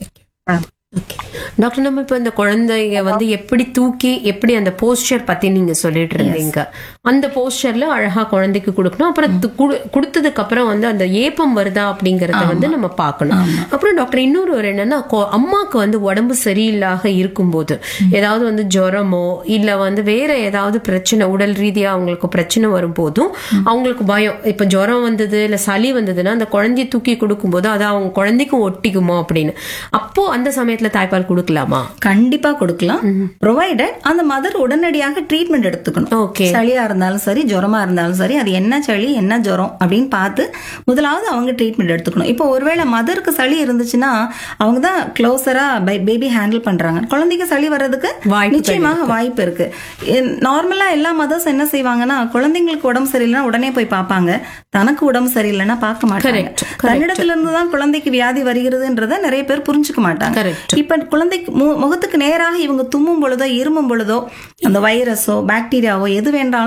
doctor நம்ம இப்ப இந்த குழந்தைய வந்து எப்படி தூக்கி எப்படி அந்த போஸ்டர் பத்தி நீங்க சொல்லிட்டு இருந்தீங்க அந்த போஸ்டர்ல அழகா குழந்தைக்கு கொடுக்கணும் அப்புறம் து- குடு- கொடுத்ததுக்கு அப்புறம் வந்து அந்த ஏப்பம் வருதா அப்படிங்கறத வந்து நம்ம பார்க்கணும் அப்புறம் டாக்டர் இன்னொரு ஒரு என்னன்னா கொ- அம்மாக்கு வந்து உடம்பு சரியில்லாக இருக்கும்போது ஏதாவது வந்து ஜுரமோ இல்ல வந்து வேற ஏதாவது பிரச்சனை உடல் ரீதியா அவங்களுக்கு பிரச்சனை வரும்போதும் அவங்களுக்கு பயம் இப்ப ஜுரம் வந்தது இல்ல சளி வந்ததுன்னா அந்த குழந்தைய தூக்கி கொடுக்கும்போது அது அவங்க குழந்தைக்கும் ஒட்டிக்குமோ அப்படின்னு அப்போ அந்த சமயத்துல தாய்ப்பால் கொடுக்கலாமா கண்டிப்பா கொடுக்கலாம் ப்ரொவைடட் அந்த மதர் உடனடியாக ட்ரீட்மெண்ட் எடுத்துக்கணும் ஓகே சளியா இருந்தாலும் சரி ஜுரமா இருந்தாலும் சரி அது என்ன சளி என்ன ஜுரம் அப்படின்னு பார்த்து முதலாவது அவங்க ட்ரீட்மெண்ட் எடுத்துக்கணும் இப்போ ஒருவேளை மதருக்கு சளி இருந்துச்சுன்னா அவங்க தான் க்ளோசரா பேபி ஹேண்டில் பண்றாங்க குழந்தைக்கு சளி வர்றதுக்கு வாய்ப்புகள் நிச்சயமாக வாய்ப்பு இருக்கு நார்மலா எல்லா மதர்ஸ் என்ன செய்வாங்கன்னா குழந்தைங்களுக்கு உடம்பு சரியில்லைன்னா உடனே போய் பார்ப்பாங்க தனக்கு உடம்பு சரியில்லைன்னா பார்க்க மாட்டாங்க Correct, correct. தன்னிடத்துல இருந்து தான் குழந்தைக்கு வியாதி வருகிறதுன்றத நிறைய பேர் புரிஞ்சுக்க மாட்டாங்க Correct. இப்ப குழந்தைக்கு மு- முகத்துக்கு நேராக இவங்க தும்மும் பொழுதோ இருமும் பொழுதோ அந்த வைரஸோ பாக்டீரியாவோ எது வேண்டாலும்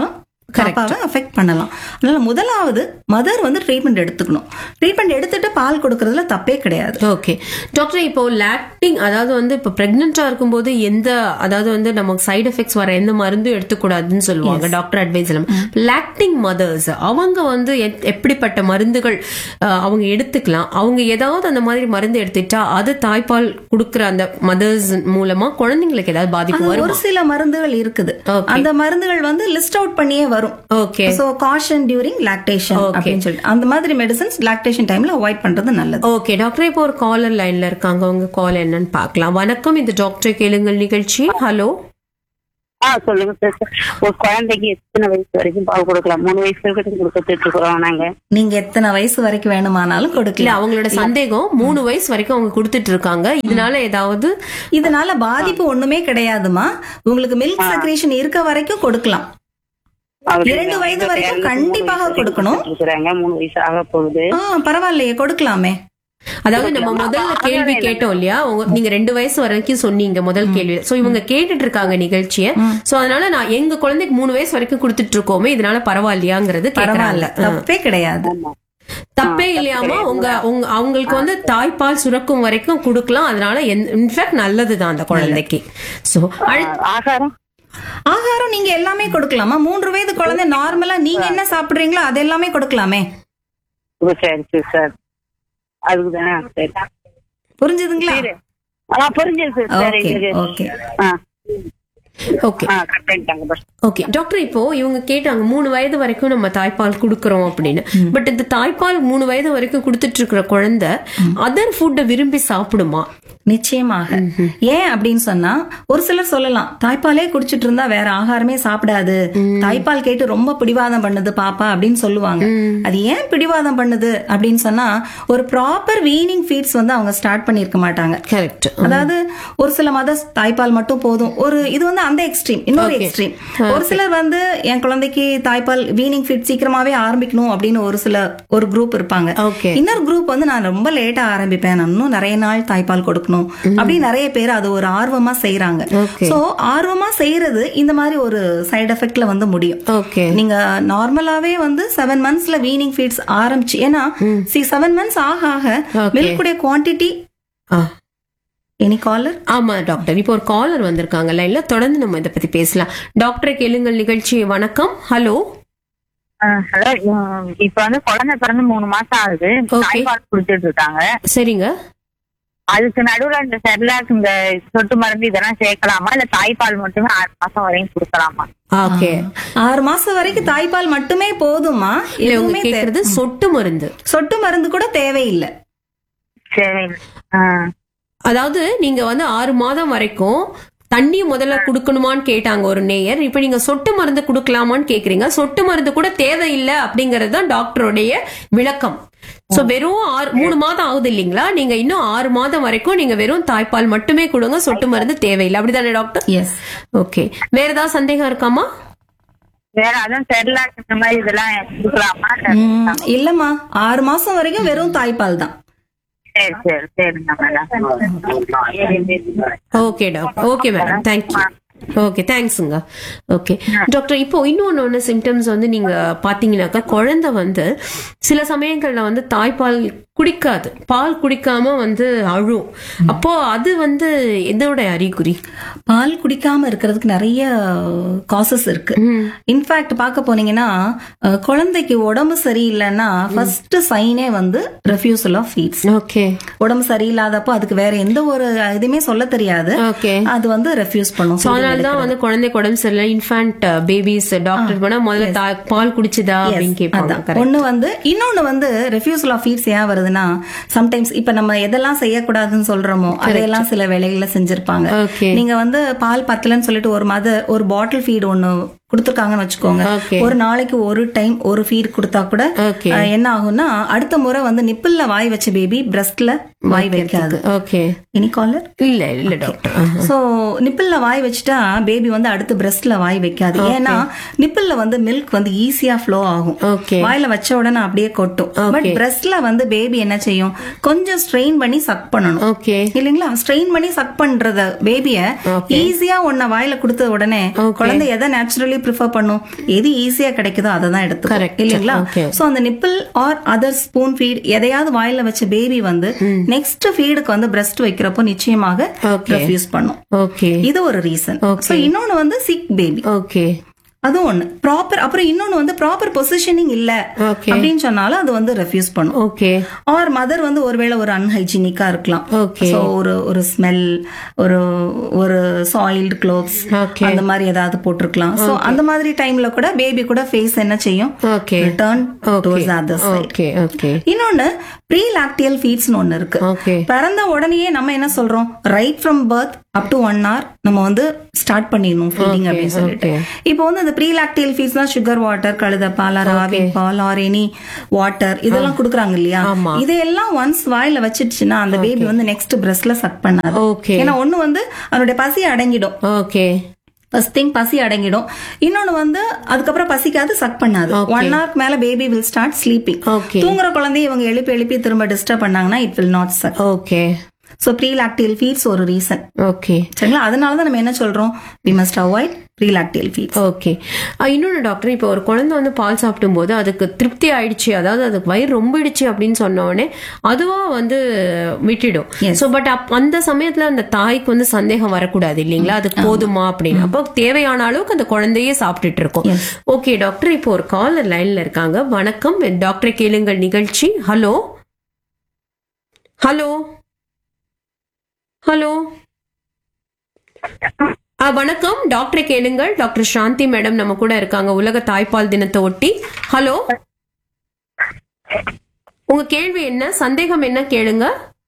பாப்பாவை அஃபெக்ட் பண்ணலாம் அதனால முதலாவது மதர் வந்து ட்ரீட்மெண்ட் எடுத்துக்கணும் ட்ரீட்மெண்ட் எடுத்துட்டு பால் கொடுக்கறதுல தப்பே கிடையாது ஓகே டாக்டர் இப்போ லாக்டிங் அதாவது வந்து இப்போ பிரெக்னெண்டா இருக்கும்போது எந்த அதாவது வந்து நமக்கு சைடு எஃபெக்ட்ஸ் வர எந்த மருந்தும் எடுத்துக்கூடாதுன்னு சொல்லுவாங்க டாக்டர் அட்வைஸ் லாக்டிங் மதர்ஸ் அவங்க வந்து எத்- எப்படிப்பட்ட மருந்துகள் அஹ், அவங்க எடுத்துக்கலாம் அவங்க ஏதாவது அந்த மாதிரி மருந்து எடுத்துட்டா அது தாய்ப்பால் கொடுக்குற அந்த மதர்ஸ் மூலமா குழந்தைங்களுக்கு ஏதாவது பாதிப்பு அது வரும் ஒரு சில மருந்துகள் இருக்குது Okay. அந்த மருந்துகள் வந்து லிஸ்ட் அவுட் பண்ணியே வரும் okay so caution during lactation அப்படின்னு சொல்லிட்டு அந்த மாதிரி மெடிசன்ஸ் லாக்டேஷன் டைம்ல அவாய்ட் பண்றது நல்லது ஓகே டாக்டர் இப்போ ஒரு காலர் லைன்ல இருக்காங்க உங்க கால் என்னன்னு பார்க்கலாம் வணக்கம் இது டாக்டர் கேளுங்கள் நிகழ்ச்சி ஹலோ ஆ சொல்லுங்க சார் ஒரு குழந்தைக்கு எத்தனை வயசு வரைக்கும் பால் கொடுக்கலாம் மூணு வயசு வரைக்கும் கொடுத்துட்டு இருக்கிறோம் நாங்க நீங்க எத்தனை வயசு வரைக்கும் வேணுமானாலும் இல்ல கொடுக்கலாம் அவங்களோட சந்தேகம் மூணு வயசு வரைக்கும் அவங்க கொடுத்துட்டு இருக்காங்க இதனால ஏதாவது இதனால பாதிப்பு ஒண்ணுமே கிடையாதுமா உங்களுக்கு மில்க் செக்ரேஷன் இருக்க வரைக்கும் கொடுக்கலாம் அவரு இரண்டு வயது வரைக்கும் மூணு கண்டிப்பாக வயசு கொடுக்கணும். வரைக்கும் இருக்கிறாங்க மூணு வயசு ஆக போகுது ஆ பரவாயில்லையே கொடுக்கலாமே அதாவது நம்ம முதல்ல கேள்வி கேட்டோம் இல்லையா உங்க- நீங்க ரெண்டு வயசு வரைக்கும் சொன்னீங்க முதல் கேள்வி சோ இவங்க கேட்டுட்டு இருக்காங்க நிகழ்ச்சிய சோ அதனால நான் எங்க குழந்தைக்கு மூணு வயசு வரைக்கும் கொடுத்துட்டு இருக்கோமே இதனால பரவாயில்லையாங்கிறது பரவாயில்ல கேக்குறாங்க தப்பே கிடையாது தப்பே இல்லையாமா உங்க உங்க அவங்களுக்கு வந்து தாய்ப்பால் சுரக்கும் வரைக்கும் கொடுக்கலாம் அதனால இன்ஃபேக்ட் நல்லதுதான் அந்த குழந்தைக்கு சோ ஆகாரம் ஆகாரம் நீங்க எல்லாமே கொடுக்கலாமா மூன்று வயது குழந்தை நார்மலா நீங்க என்ன சாப்பிடுறீங்களோ அது எல்லாமே கொடுக்கலாமே ஓ, சரி சரி சார் அதுக்கு தானே சரி புரிஞ்சுதுங்களா ஆ புரிஞ்சது சார் சரி ஓகே எங்களுக்கு. ஓகே ஆ ஓகே ஆ கரெக்ட் பண்ணிட்டாங்க பஸ் ஓகே டாக்டர் இப்போ இவங்க கேட்டாங்க மூணு வயது வரைக்கும் நம்ம தாய்ப்பால் கொடுக்கறோம் அப்படின்னு பட் இந்த தாய்ப்பால் மூணு வயது வரைக்கும் கொடுத்துட்டு இருக்கிற குழந்தை அதர் ஃபுட்டை விரும்பி சாப்பிடுமா நிச்சயமாக ஏன் அப்படின்னு சொன்னா ஒரு சிலர் சொல்லலாம் தாய்ப்பாலே குடிச்சிட்டு இருந்தா வேற ஆகாரமே சாப்பிடாது தாய்ப்பால் கேட்டு ரொம்ப பிடிவாதம் பண்ணுது பாப்பா அப்படின்னு சொல்லுவாங்க அது ஏன் பிடிவாதம் பண்ணுது அப்படின்னு சொன்னா ஒரு ப்ராப்பர் வீனிங் ஃபீட்ஸ் வந்து அவங்க ஸ்டார்ட் பண்ணிருக்க மாட்டாங்க கரெக்ட் அதாவது ஒரு சில மதர்ஸ் தாய்ப்பால் மட்டும் போதும் ஒரு இது வந்து அந்த எக்ஸ்ட்ரீம் இன்னொரு எக்ஸ்ட்ரீம் ஒரு சிலர் வந்து என் குழந்தைக்கு தாய்ப்பால் வீனிங் ஃபிட் சீக்கிரமாவே ஆரம்பிக்கணும் அப்படின்னு ஒரு சில ஒரு குரூப் இருப்பாங்க ஓகே இன்னொரு குரூப் வந்து நான் ரொம்ப லேட்டா ஆரம்பிப்பேன் நான் இன்னும் நிறைய நாள் தாய்ப்பால் கொடுக்கணும் அப்படி நிறைய பேர் அது ஒரு ஆர்வமா செய்யறாங்க Okay. சோ ஆர்வமா செய்யறது இந்த மாதிரி ஒரு சைடு எஃபெக்ட்ல வந்து முடியும் ஓகே நீங்க நார்மலாவே வந்து செவன் மந்த்ஸ்ல வீனிங் ஃபீட்ஸ் ஆரம்பிச்சு ஏன்னா சி செவன் மந்த்ஸ் ஆக ஆக Okay. மில்குடைய குவான்டிட்டி எனி காலர் ஆமா டாக்டர் இப்போ ஒரு காலர் வந்திருக்காங்க லைன்ல தொடர்ந்து நம்ம இதை பத்தி பேசலாம் டாக்டர் கேளுங்கள் நிகழ்ச்சி வணக்கம் ஹலோ ஹலோ இப்ப வந்து குழந்தை பிறந்து மூணு மாசம் ஆகுது Okay. தாய்ப்பால் குடிச்சிட்டு இருக்காங்க சரிங்க அதுக்கு நடுவுல இந்த செர்லாக் இந்த சொட்டு மருந்து இதெல்லாம் சேர்க்கலாமா இல்ல தாய்ப்பால் மட்டுமே ஆறு மாசம் வரையும் கொடுக்கலாமா ஓகே ஆறு மாசம் வரைக்கும் தாய்ப்பால் மட்டுமே போதுமா இல்ல உங்க எதுவுமே தே- கேக்குறது சொட்டு மருந்து சொட்டு மருந்து கூட தேவையில்லை சரி ஆ. அதாவது நீங்க வந்து ஆறு மாதம் வரைக்கும் தண்ணி முதல்ல குடுக்கணுமான்னு கேட்டாங்க ஒரு நேயர் இப்ப நீங்க சொட்டு மருந்து குடுக்கலாமான்னு கேக்குறீங்க சொட்டு மருந்து கூட தேவையில்லை அப்படிங்கறது தான் டாக்டருடைய விளக்கம் சோ வெறும் ஆறு மூணு மாதம் ஆகுது இல்லைங்களா நீங்க இன்னும் ஆறு மாதம் வரைக்கும் நீங்க வெறும் தாய்ப்பால் மட்டுமே கொடுங்க சொட்டு மருந்து தேவையில்லை அப்படிதானே டாக்டர் எஸ் ஓகே வேற ஏதாவது சந்தேகம் இருக்காமா வேற அதான் செர்லாக் இந்த மாதிரி இதெல்லாம் கொடுக்கலாமா இல்லம்மா ஆறு மாசம் வரைக்கும் வெறும் தாய்ப்பால் தான் சரி சரி சரிங்க madam okay doctor okay madam thank you okay தேங்க்ஸுங்க ஓகே டாக்டர் இப்போ இன்னொன்னு ஒன்று சிம்டம்ஸ் வந்து நீங்க பாத்தீங்கன்னாக்கா குழந்தை வந்து சில சமயங்கள்ல வந்து தாய்ப்பால் குடிக்காது பால் குடிக்காம வந்து அழும் அப்போ அது வந்து எதோட அறிகுறி பால் குடிக்காம இருக்கிறதுக்கு நிறைய காசஸ் இருக்கு இன்ஃபேக்ட் பார்க்க போனீங்கன்னா அஹ், குழந்தைக்கு உடம்பு சரியில்லைன்னா ஃபர்ஸ்ட் சைனே வந்து ரெஃப்யூசல் ஆஃப் ஃபீட்ஸ் ஓகே உடம்பு சரியில்லாதப்போ அதுக்கு வேற எந்த ஒரு இதுவுமே சொல்ல தெரியாது ஓகே அது வந்து ரெஃப்யூஸ் பண்ணும் ஸோ அதனால தான் வந்து குழந்தைக்கு உடம்பு சரியில்லை இன்ஃபேண்ட் பேபிஸ் டாக்டர் போனா முதல்ல தா- பால் குடிச்சுதா அப்படின்னு கேட்பாங்க அதான். correct. ஒண்ணு வந்து இன்னொன்னு வந்து ரெஃப்யூசல் ஆஃப் ஃபீட்ஸ் ஏன் வருதுன்னா சம்டைம்ஸ் இப்ப நம்ம எதெல்லாம் செய்யக்கூடாதுன்னு சொல்றோமோ அதையெல்லாம் சில வேலைகள்ல செஞ்சிருப்பாங்க ஓகே நீங்க வந்து பால் பத்தலன்னு சொல்லிட்டு ஒரு மதர் ஒரு பாட்டில் ஃபீட் ஒண்ணு கொடுத்துருக்காங்கன்னு வச்சுக்கோங்க Okay. ஒரு நாளைக்கு ஒரு டைம் ஒரு ஃபீட் கொடுத்தா கூட ஓகே அஹ், என்ன ஆகும்னா அடுத்த முறை வந்து நிப்பிள்ல வாய் வச்ச பேபி பிரஸ்ட்ல வாய் வைக்காது ஓகே எனி காலர் இல்ல இல்ல டாக்டர் சோ நிப்பிள்ல வாய் வச்சுட்டா பேபி வந்து அடுத்து பிரஸ்ட்ல வாய் வைக்காது ஏன்னா நிப்பிள்ல வந்து மில்க் வந்து ஈஸியா ஃப்ளோ ஆகும் ஓகே வாயில வச்ச உடனே அப்படியே கொட்டும் பட் பிரஸ்ட்ல வந்து பேபி என்ன செய்யும் கொஞ்சம் ஸ்ட்ரெயின் பண்ணி சக் பண்ணணும் ஓகே இல்லைங்களா ஸ்ட்ரெயின் பண்ணி சக் பண்றத பேபிய ஈஸியா உன்ன வாயில கொடுத்த உடனே Okay. குழந்தை எதை நேச்சுரலி ப்ரிஃபர் பண்ணும் எது ஈஸியா கிடைக்குதோ அதை தான் எடுத்து Correct. இல்லைங்களா Okay. சோ அந்த nipple or other spoon feed எதையாவது வாயில வச்ச பேபி வந்து நெக்ஸ்ட் ஃபீடுக்கு வந்து பிரஸ்ட் வைக்கிறப்போ நிச்சயமாக Okay. ரெஃப்யூஸ் பண்ணும் ஓகே இது ஒரு ரீசன் Okay. சோ இன்னொன்னு வந்து சிக் பேபி ஓகே அது ஒண்ணு ப்ராப்பர் அப்புறம் இன்னொன்னு வந்து ப்ராப்பர் பொசிஷனிங் இல்ல Okay. அப்படின்னு சொன்னாலும் அது வந்து ரெஃப்யூஸ் பண்ணும் ஓகே ஆர் மதர் வந்து ஒருவேளை ஒரு அன்ஹைஜீனிக்கா இருக்கலாம் Okay. So, ஒரு ஒரு ஸ்மெல் ஒரு ஒரு சாயில்டு க்ளோத்ஸ் Okay. அந்த மாதிரி ஏதாவது போட்டிருக்கலாம் சோ அந்த மாதிரி டைம்ல கூட பேபி கூட ஃபேஸ் என்ன செய்யும் okay return okay towards other side okay okay இன்னொன்னு ப்ரீ லாக்டியல் ஃபீட்ஸ்னு ஒன்னு இருக்கு ஓகே பிறந்த உடனேயே நம்ம என்ன சொல்றோம் right from birth up to one hour நம்ம வந்து ஸ்டார்ட் பண்ணிடணும் ஃபீடிங் Okay, அப்படின்னு சொல்லிட்டு okay. இப்போ வந்து அந்த ப்ரீ லாக்டியல் ஃபீட்ஸ் தான் சுகர் வாட்டர் கழுத பால் ராவி பால் ஆர் எனி வாட்டர் இதெல்லாம் குடுக்குறாங்க இல்லையா ஆமா. இதையெல்லாம் ஒன்ஸ் வாயில வச்சிடுச்சுன்னா அந்த பேபி வந்து நெக்ஸ்ட் பிரஸ்ட்ல சக் பண்ணாது ஓகே ஏன்னா ஒண்ணு வந்து அதனுடைய பசி அடங்கிடும் ஓகே ஃபர்ஸ்ட் திங் பசி அடங்கிடும் இன்னொன்னு வந்து அதுக்கப்புறம் பசிக்காது சக் பண்ணாது Okay. ஒன் ஹவர்க்கு மேல baby will start sleeping Okay. தூங்குற குழந்தைய இவங்க எழுப்பி எழுப்பி திரும்ப டிஸ்டர்ப் பண்ணாங்கன்னா it will not suck okay so pre lacteal feeds ஒரு ரீசன் ஓகே சரிங்களா அதனால தான் நம்ம என்ன சொல்றோம் we must avoid pre lacteal feeds okay இன்னொன்று டாக்டர் இப்போ ஒரு குழந்தை வந்து பால் சாப்பிடும் போது அதுக்கு திருப்தி ஆயிடுச்சு அதாவது அதுக்கு வயிறு ரொம்பிடுச்சு அப்படின்னு சொன்ன உடனே அதுவா வந்து விட்டுடும் Yes. ஸோ பட் அப் அந்த சமயத்துல அந்த தாய்க்கு வந்து சந்தேகம் வரக்கூடாது இல்லைங்களா அது போதுமா அப்படின்னு அப்போ தேவையான அளவுக்கு அந்த குழந்தையே சாப்பிட்டுட்டு இருக்கும் Yes. ஓகே டாக்டர் இப்போ ஒரு காலர் லைன்ல இருக்காங்க வணக்கம் டாக்டர் கேளுங்கள் நிகழ்ச்சி ஹலோ ஹலோ ஹலோ ஆ, வணக்கம் டாக்டரை கேளுங்கள் டாக்டர் சாந்தி மேடம் நம்ம கூட இருக்காங்க உலக தாய்ப்பால் தினத்தை ஒட்டி ஹலோ உங்க கேள்வி என்ன சந்தேகம் என்ன கேளுங்க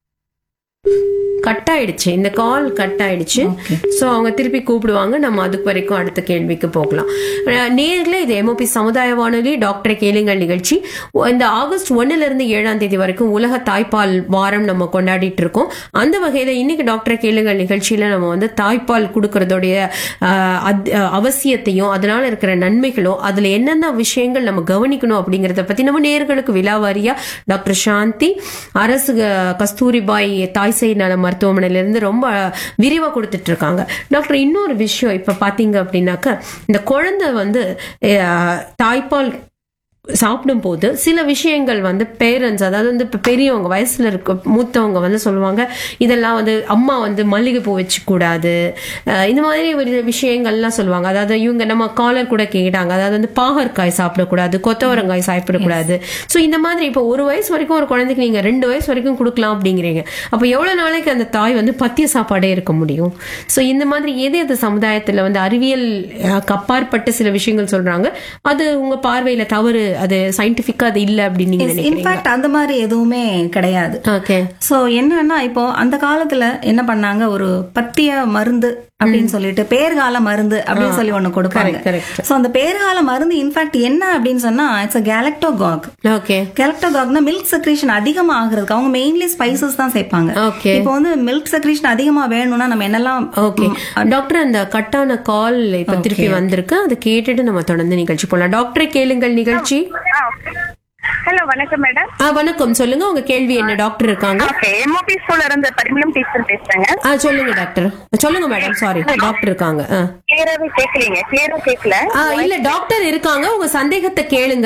கட் ஆயிடுச்சு இந்த கால் கட் ஆயிடுச்சு சோ அவங்க திருப்பி கூப்பிடுவாங்க நம்ம அதுக்கு வரைக்கும் அடுத்த கேள்விக்கு போகலாம் அஹ், நேர்களே இது எம்ஓபி சமுதாய வானொலி டாக்டரை கேளுங்கள் நிகழ்ச்சி இந்த ஆகஸ்ட் ஒன்னுல இருந்து ஏழாம் தேதி வரைக்கும் உலக தாய்ப்பால் வாரம் நம்ம கொண்டாடிட்டு இருக்கோம் அந்த வகையில இன்னைக்கு டாக்டரை கேளுங்கள் நிகழ்ச்சியில நம்ம வந்து தாய்ப்பால் கொடுக்கறதோடைய அஹ், அத்- அஹ், அவசியத்தையும் அதனால இருக்கிற நன்மைகளும் அதுல என்னென்ன விஷயங்கள் நம்ம கவனிக்கணும் அப்படிங்கறத பத்தி நம்ம நேர்களுக்கு விலாவாரியா டாக்டர் சாந்தி அரசு க- கஸ்தூரிபாய் தாய் சேய் நல மருத்துவமனையில இருந்து ரொம்ப விரிவா கொடுத்துட்டு இருக்காங்க டாக்டர் இன்னொரு விஷயம் இப்ப பாத்தீங்க அப்படின்னாக்க இந்த குழந்தை வந்து அஹ், தாய்ப்பால் சாப்பிடும் போது சில விஷயங்கள் வந்து பேரண்ட்ஸ் அதாவது வந்து இப்ப பெரியவங்க வயசுல இருக்க மூத்தவங்க வந்து சொல்லுவாங்க இதெல்லாம் வந்து அம்மா வந்து மல்லிகை பூ வச்சு கூடாது அஹ் இந்த மாதிரி ஒரு விஷயங்கள்லாம் சொல்லுவாங்க அதாவது இவங்க நம்ம காலர் கூட கேட்டாங்க அதாவது வந்து பாகற்காய் சாப்பிடக்கூடாது கொத்தவரங்காய் சாப்பிடக்கூடாது சோ இந்த மாதிரி இப்போ ஒரு வயசு வரைக்கும் ஒரு குழந்தைக்கு நீங்க ரெண்டு வயசு வரைக்கும் கொடுக்கலாம் அப்படிங்கிறீங்க அப்போ எவ்வளவு நாளைக்கு அந்த தாய் வந்து பத்திய சாப்பாடே இருக்க முடியும் சோ இந்த மாதிரி எது எது சமுதாயத்துல வந்து அறிவியல் அஹ், அப்பாற்பட்ட சில விஷயங்கள் சொல்றாங்க அது உங்க பார்வையில தவறு அது சயின்டிபிக்கா அது இல்ல அப்படின்னு நீங்க நினைக்கிறீங்க இன்ஃபேக்ட் அந்த மாதிரி எதுவுமே கிடையாது ஓகே சோ என்னன்னா இப்போ அந்த காலத்துல என்ன பண்ணாங்க ஒரு பத்திய மருந்து அப்படின்னு சொல்லிட்டு பேர்கால மருந்து அப்படின்னு சொல்லி ஒண்ணு கொடுப்பாங்க Correct, correct. சோ அந்த பேர்கால மருந்து இன்ஃபேக்ட் என்ன அப்படின்னு சொன்னா இட்ஸ் அ கேலக்டோகாக் ஓகே கேலக்டோகாக்னா மில்க் செக்ரீஷன் அதிகமா ஆகுறதுக்கு அவங்க மெயின்லி ஸ்பைசஸ் தான் சேர்ப்பாங்க Okay. இப்போ வந்து மில்க் செக்ரீஷன் அதிகமா வேணும்னா நம்ம என்னெல்லாம் ஓகே டாக்டர் அந்த கட்டான கால் இப்ப திருப்பி வந்திருக்கு அதை கேட்டுட்டு நம்ம தொடர்ந்து நிகழ்ச்சி போலாம் டாக்டரை கேளுங்கள் நிகழ்ச்சி ஹலோ வணக்கம் மேடம் ஆ வணக்கம் சொல்லுங்க உங்க கேள்வி என்ன டாக்டர் இருக்காங்க ஓகே எம்ஓபி ஸ்கூல்ல இருந்து பரிமளம் டீச்சர் பேசுறேங்க ஆ சொல்லுங்க டாக்டர் சொல்லுங்க மேடம் சாரி டாக்டர் இருக்காங்க ஆ. கிளியராவே கேட்கலீங்க கிளியரா கேட்கல ஆ இல்ல டாக்டர் இருக்காங்க உங்க சந்தேகத்தை கேளுங்க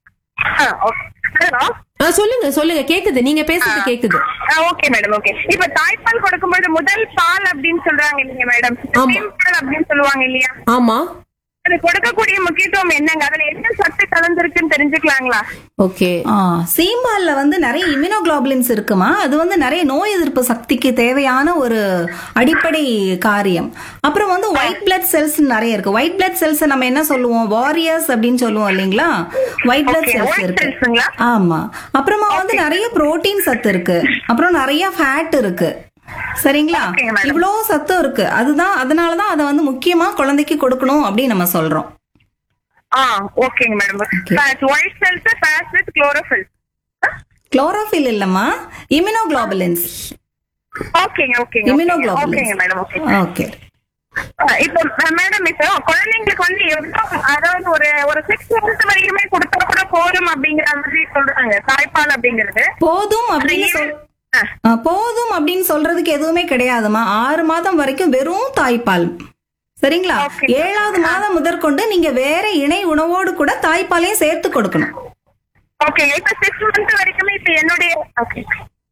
ஹலோ ஆ சொல்லுங்க சொல்லுங்க கேக்குது நீங்க பேசுறது கேக்குது ஓகே மேடம் ஓகே இப்ப தாய்ப்பால் கொடுக்கும்போது முதல் பால் அப்படின்னு சொல்றாங்க இல்லைங்க மேடம் ஆமா. பால் அப்படின்னு சொல்லுவாங்க இல்லையா ஆமா அது கொடுக்கக்கூடிய முக்கியத்துவம் என்னங்க அதுல என்ன சத்து கலந்துருக்குன்னு தெரிஞ்சுக்கலாங்களா ஓகே ஆ, சீம்பால்ல வந்து நிறைய இம்யூனோகுளோபுலின்ஸ் இருக்குமா அது வந்து நிறைய நோய் எதிர்ப்பு சக்திக்கு தேவையான ஒரு அடிப்படை காரியம் அப்புறம் வந்து ஒயிட் பிளட் செல்ஸ் நிறைய இருக்கு ஒயிட் பிளட் செல்ஸ் நம்ம என்ன சொல்லுவோம் வாரியர்ஸ் அப்படின்னு சொல்லுவோம் இல்லைங்களா white blood Okay, cells white இருக்கு cellsங்களா? ஆமா அப்புறமா வந்து நிறைய புரோட்டீன் சத்து இருக்கு அப்புறம் நிறைய ஃபேட் இருக்கு சரிங்களா Okay, madam. இவ்வளோ சத்து இருக்கு அதுதான் அதனாலதான் அதை வந்து முக்கியமா குழந்தைக்கு கொடுக்கணும் அப்படின்னு நம்ம சொல்றோம் ஆ ஓகேங்க madam white cells face with chlorophyll chlorophyll இல்லம்மா இம்யூனோகுளோபுலின்ஸ் ஓகேங்க ஓகேங்க ஓகேங்க இம்யூனோகுளோபுலின்ஸ் மேடம் ஓகே ஓகே இப்போ மேடம் இப்போ குழந்தைங்களுக்கு வந்து எவ்வளவு அதாவது ஒரு ஒரு சிக்ஸ் மந்த் வரைக்குமே கொடுத்தா கூட போதும் அப்படிங்கிற மாதிரி சொல்றாங்க தாய்ப்பால் அப்படிங்கிறது போதும் அப்படின்னு சொல் ஆ. ஆ, போதும் அப்படின்னு சொல்றதுக்கு எதுவுமே கிடையாதுமா ஆறு மாதம் வரைக்கும் வெறும் தாய்ப்பால் சரிங்களா ஏழாவது மாதம் முதற்கொண்டு நீங்க வேற இணை உணவோடு கூட தாய்ப்பாலையும் சேர்த்து கொடுக்கணும் ஓகே இப்ப சிக்ஸ் மந்த் வரைக்குமே இப்ப என்னுடைய ஓகே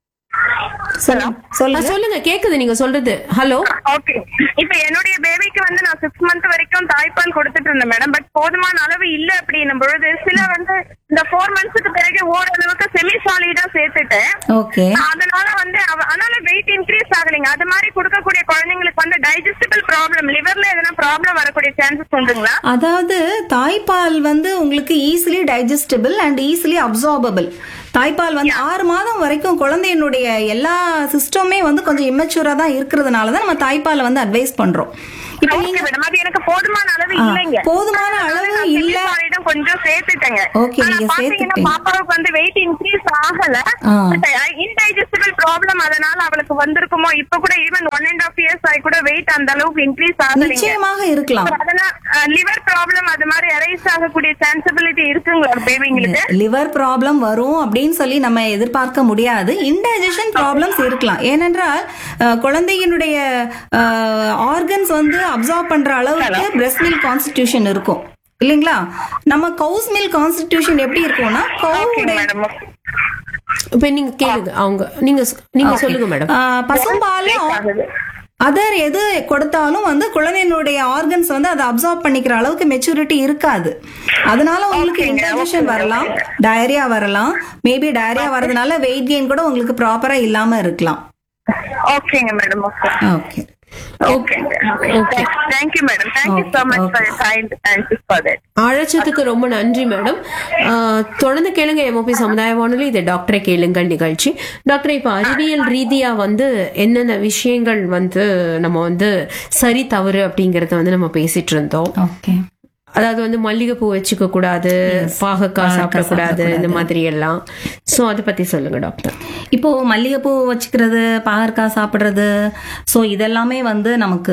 சொல்லுங்க ஆ, சொல்லுங்க சொல்லுங்க கேக்குது நீங்க சொல்றது ஹலோ ஓகே இப்ப என்னுடைய பேபிக்கு வந்து நான் சிக்ஸ் மந்த் வரைக்கும் தாய்ப்பால் கொடுத்துட்டு இருந்தேன் மேடம் பட் போதுமான அளவு இல்ல அப்படின்னும் பொழுது சில வந்து இந்த ஃபோர் மந்த்ஸ்க்கு பிறகு ஓரளவுக்கு செமி சாலிடா சேர்த்துட்டேன் ஓகே அதனால வந்து அவ- அதனால வெயிட் இன்க்ரீஸ் ஆகலைங்க அது மாதிரி கொடுக்கக்கூடிய குழந்தைங்களுக்கு வந்து டைஜஸ்டிபிள் ப்ராப்ளம் லிவர்ல எதனா ப்ராப்ளம் வரக்கூடிய சான்சஸ் உண்டுங்களா அதாவது தாய்ப்பால் வந்து உங்களுக்கு easily digestible and easily absorbable தாய்ப்பால் வந்து ஆறு மாதம் வரைக்கும் குழந்தையினுடைய எல்லா சிஸ்டமே வந்து கொஞ்சம் இம்மெச்சூரா தான் இருக்கிறதுனால தான் நம்ம தாய்ப்பாலை வந்து அட்வைஸ் பண்றோம் இப்போ ஓகே நீங்க மேடம் அது எனக்கு போதுமான அளவு ஆ, இல்லைங்க போதுமான அளவு நான் இல்ல. semi-solid-உம் கொஞ்சம் சேர்த்துட்டேங்க Okay, ஆனா நீங்க பாத்தீங்கன்னா சேர்த்துட்டீங்க. பாப்பாவுக்கு வந்து வெயிட் இன்க்ரீஸ் ஆகல ஆ. இன்டைஜஸ்டிபிள் ப்ராப்ளம் அதனால அவளுக்கு வந்திருக்குமோ இப்ப கூட even one and half years ஆகி கூட வெயிட் அந்த அளவுக்கு இன்க்ரீஸ் ஆகலைங்க நிச்சயமாக இருக்கலாம் அதெல்லாம் லிவர் ப்ராப்ளம் அது மாதிரி அரைஸ் ஆகக்கூடிய சான்சபிலிட்டி இருக்குங்களா பேபிங்களுக்கு லிவர் ப்ராப்ளம் வரும் அப்படின்னு சொல்லி நம்ம எதிர்பார்க்க முடியாது இன்டைஜஷன் ப்ராப்ளம்ஸ் இருக்கலாம் ஏனென்றால் அஹ், குழந்தையினுடைய ஆர்கன்ஸ் வந்து அப்சார்ப் பண்ற அளவுக்கு பிரஸ்ட் மில்க் கான்ஸ்டிடியூஷன் இருக்கும் இல்லைங்களா நம்ம கவுஸ் மில்க் கான்ஸ்டிடியூஷன் எப்படி இருக்கும்னா ஓகே கவுடைய மேடம் இப்ப நீங்க கேளுங்க அவங்க நீங்க நீங்க சொல்லுங்க மேடம் பசும்பாலும் அதர் எது கொடுத்தாலும் வந்து குழந்தையினுடைய ஆர்கன்ஸ் வந்து அதை அப்சார்ப் பண்ணிக்கிற அளவுக்கு மெச்சூரிட்டி இருக்காது அதனால உங்களுக்கு Okay, இன்டைஜஷன் okay, வரலாம் டயரியா வரலாம் மேபி டயரியா வரதுனால வெயிட் கெயின் கூட உங்களுக்கு ப்ராப்பரா இல்லாம இருக்கலாம் ஓகேங்க madam okay okay okay okay thank you madam thank you so much for your time thank you for that அழைச்சதுக்கு ரொம்ப நன்றி மேடம் ஆஹ், தொடர்ந்து கேளுங்க எம்ஓபி சமுதாய வானொலி இது டாக்டரை கேளுங்கள் நிகழ்ச்சி டாக்டர் இப்ப அறிவியல் ரீதியா வந்து என்னென்ன விஷயங்கள் வந்து நம்ம வந்து சரி தவறு அப்படிங்கறத வந்து நம்ம பேசிட்டு இருந்தோம் ஓகே அதாவது வந்து மல்லிகைப்பூ வச்சுக்க கூடாது பாகக்காய் சாப்பிடக்கூடாது இந்த மாதிரி எல்லாம் சோ அதை பத்தி சொல்லுங்க டாக்டர் இப்போ மல்லிகைப்பூ வச்சுக்கிறது பாகற்காய் சாப்பிடுறது ஸோ இதெல்லாமே வந்து நமக்கு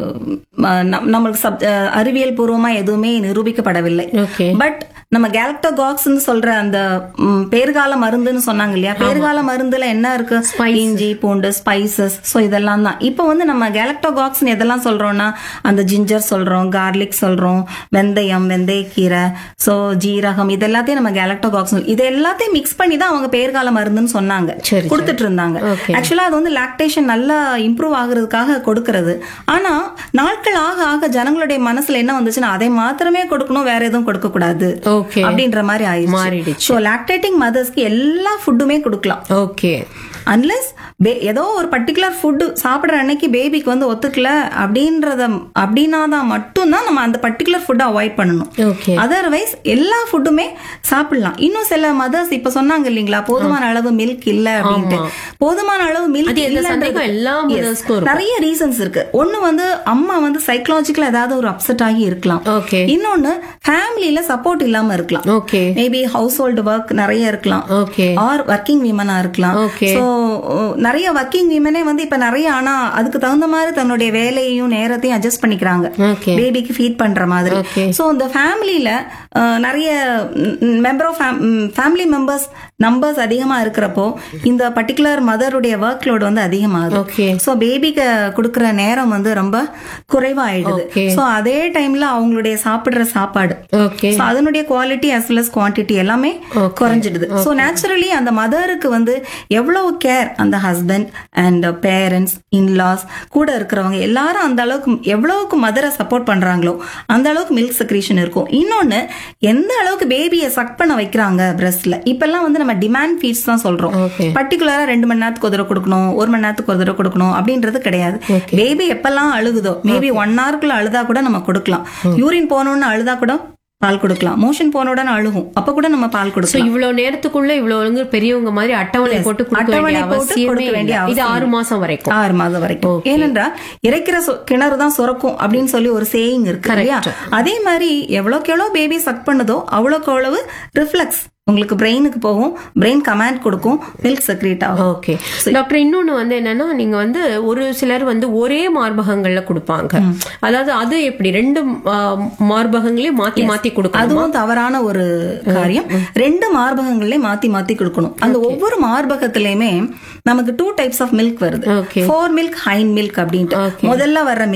ம, நம்- நம்மளுக்கு சப் அஹ், அறிவியல் பூர்வமா எதுவுமே நிரூபிக்கப்படவில்லை ஓகே பட் நம்ம கேலக்டோகாக்ஸ்னு சொல்ற அந்த ம், பேர்கால மருந்துன்னு சொன்னாங்க இல்லையா பேர்கால மருந்துல என்ன இருக்கு இஞ்சி பூண்டு ஸ்பைசஸ் ஸோ இதெல்லாம் தான் இப்போ வந்து நம்ம கேலக்டோகாக்ஸ்னு எதெல்லாம் சொல்றோம்னா அந்த ஜிஞ்சர் சொல்றோம் கார்லிக் சொல்றோம் வெந்தயம் வெந்தயக்கீரை ஸோ ஜீரகம் இது எல்லாத்தையும் நம்ம கேலக்டோகாக்ஸ் இது எல்லாத்தையும் மிக்ஸ் பண்ணி தான் அவங்க பேர்கால மருந்துன்னு சொன்னாங்க சரி, கொடுத்துட்டு இருந்தாங்க Okay. ஆக்சுவலா அது வந்து லாக்டேஷன் நல்லா இம்ப்ரூவ் ஆகுறதுக்காக கொடுக்கறது ஆனா நாட்கள் ஆக ஆக ஜனங்களுடைய மனசுல என்ன வந்துச்சுன்னா அதை மாத்திரமே கொடுக்கணும் வேற எதுவும் கொடுக்க கூடாது ஓகே அப்படின்ற மாதிரி ஆயிடுச்சு மாறிடுச்சு. ஸோ லாக்டேட்டிங் மதர்ஸ்க்கு எல்லா ஃபுட்டுமே கொடுக்கலாம் ஓகே அன்லெஸ் ஏதோ ஒரு பர்டிகுலர் ஃபுட்டு சாப்பிடுற அன்னைக்கு பேபிக்கு வந்து ஒத்துக்கல அப்படின்றத அப்படின்னா தான் மட்டும்தான் நம்ம அந்த பர்டிகுலர் ஃபுட்டை அவாய்ட் பண்ணணும் ஓகே அதர்வைஸ் எல்லா ஃபுட்டுமே சாப்பிடலாம் இன்னும் சில மதர்ஸ் இப்ப சொன்னாங்க இல்லீங்களா போதுமான அளவு மில்க் இல்ல அப்படின்ட்டு போதுமான அளவு மில்க் அது எந்த சந்தேகம் எல்லா mothers-க்கும் இருக்கும். நிறைய ரீசன்ஸ் இருக்கு ஒண்ணு வந்து அம்மா வந்து சைக்கலாஜிக்கலா ஏதாவது ஒரு அப்செட் ஆகி இருக்கலாம் ஓகே இன்னொன்னு ஃபேமிலியில சப்போர்ட் இல்லாம இருக்கலாம் okay maybe household work நிறைய இருக்கலாம் ஓகே ஆர் ஒர்க்கிங் விமனா இருக்கலாம் Okay. சோ நிறைய ஒர்க்கிங் விமனே வந்து இப்ப நிறைய ஆனா அதுக்கு தகுந்த மாதிரி தன்னுடைய வேலையையும் நேரத்தையும் அட்ஜஸ்ட் பண்ணிக்கிறாங்க ஓகே பேபிக்கு ஃபீட் பண்ற மாதிரி Okay. சோ இந்த ஃபேமிலியில நிறைய member of family members numbers அதிகமா இருக்கிறப்போ இந்த பர்டிகுலர் மதருடைய ஒர்க் லோட் வந்து அதிகமாகுது ஓகே சோ பேபிக்கு கொடுக்கற நேரம் வந்து ரொம்ப குறைவாயிடுது Okay. சோ அதே டைம்ல அவங்களுடைய சாப்பிடுற சாப்பாடு ஓகே So, அதனுடைய quality as well as quantity எல்லாமே Okay. குறைஞ்சிடுது ஸோ நேச்சுரலி அந்த மதருக்கு வந்து எவ்வளவு கேர் அந்த ஹஸ்பண்ட் அண்ட் பேரண்ட்ஸ் இன்லாஸ் கூட இருக்கிறவங்க எல்லாரும் அந்த அளவுக்கு எவ்வளவுக்கு மதரை சப்போர்ட் பண்றாங்களோ அந்த அளவுக்கு மில்க் செக்ரீஷன் இருக்கும் இன்னொன்னு எந்த அளவுக்கு பேபியை சக் பண்ண வைக்கிறாங்க பிரஸ்ட்ல இப்பெல்லாம் வந்து நம்ம டிமாண்ட் ஃபீட்ஸ் தான் சொல்றோம் Okay. பர்டிகுலரா ரெண்டு மணி நேரத்துக்கு ஒரு தடவை கொடுக்கணும் ஒரு மணி நேரத்துக்கு ஒரு தடவை கொடுக்கணும் அப்படின்றது கிடையாது Okay. பேபி எப்பெல்லாம் அழுகுதோ மேபி ஒன் ஹவருக்குள்ள அழுதா கூட நம்ம கொடுக்கலாம் யூரின் போகணும்னு அழுதா கூட பால் கொடுக்கலாம் மோஷன் போன உடனே அழுகும் அப்ப கூட நம்ம பால் சோ கொடுக்கலாம் இவ்வளவு நேரத்துக்குள்ள இவ்வளவு பெரியவங்க மாதிரி அட்டவணை போட்டு கொடுக்க அட்டவணை வேண்டிய போட்டு அவசியமே கொடுக்க வேண்டிய இல்லை. இது அவசியம் ஆறு மாசம் வரைக்கும் ஆறு மாதம் வரைக்கும் Okay. ஏனென்றா இறைக்கிற சொ- கிணறு தான் சுரக்கும் அப்படின்னு சொல்லி ஒரு சேயிங் இருக்கு இல்லையா அதே மாதிரி எவ்வளவுக்கு எவ்வளவு பேபி சக் பண்ணுதோ அவ்வளவுக்கு அவ்வளவு ரிஃப்ளெக்ஸ் உங்களுக்கு பிரெயினுக்கு போகும் பிரெயின் கமாண்ட் கொடுக்கும் மில்க் செக்ரேட் ஆகும் ஓகே டாக்டர் இன்னொன்னு வந்து என்னன்னா நீங்க வந்து ஒரு சிலர் வந்து ஒரே மார்பகங்கள்ல கொடுப்பாங்க அதாவது அது எப்படி ரெண்டு ஆ, மார்பகங்களையும் மாத்தி மாத்தி கொடுக்கணும் அதுவும் தவறான ஒரு காரியம் ரெண்டு மார்பகங்களையும் மாத்தி மாத்தி கொடுக்கணும் அந்த ஒவ்வொரு மார்பகத்திலயுமே நமக்கு டூ டைப்ஸ் ஆஃப் மில்க் வருது Okay. Fore milk hind milk அப்படின்ட்டு முதல்ல வர்ற மில்க்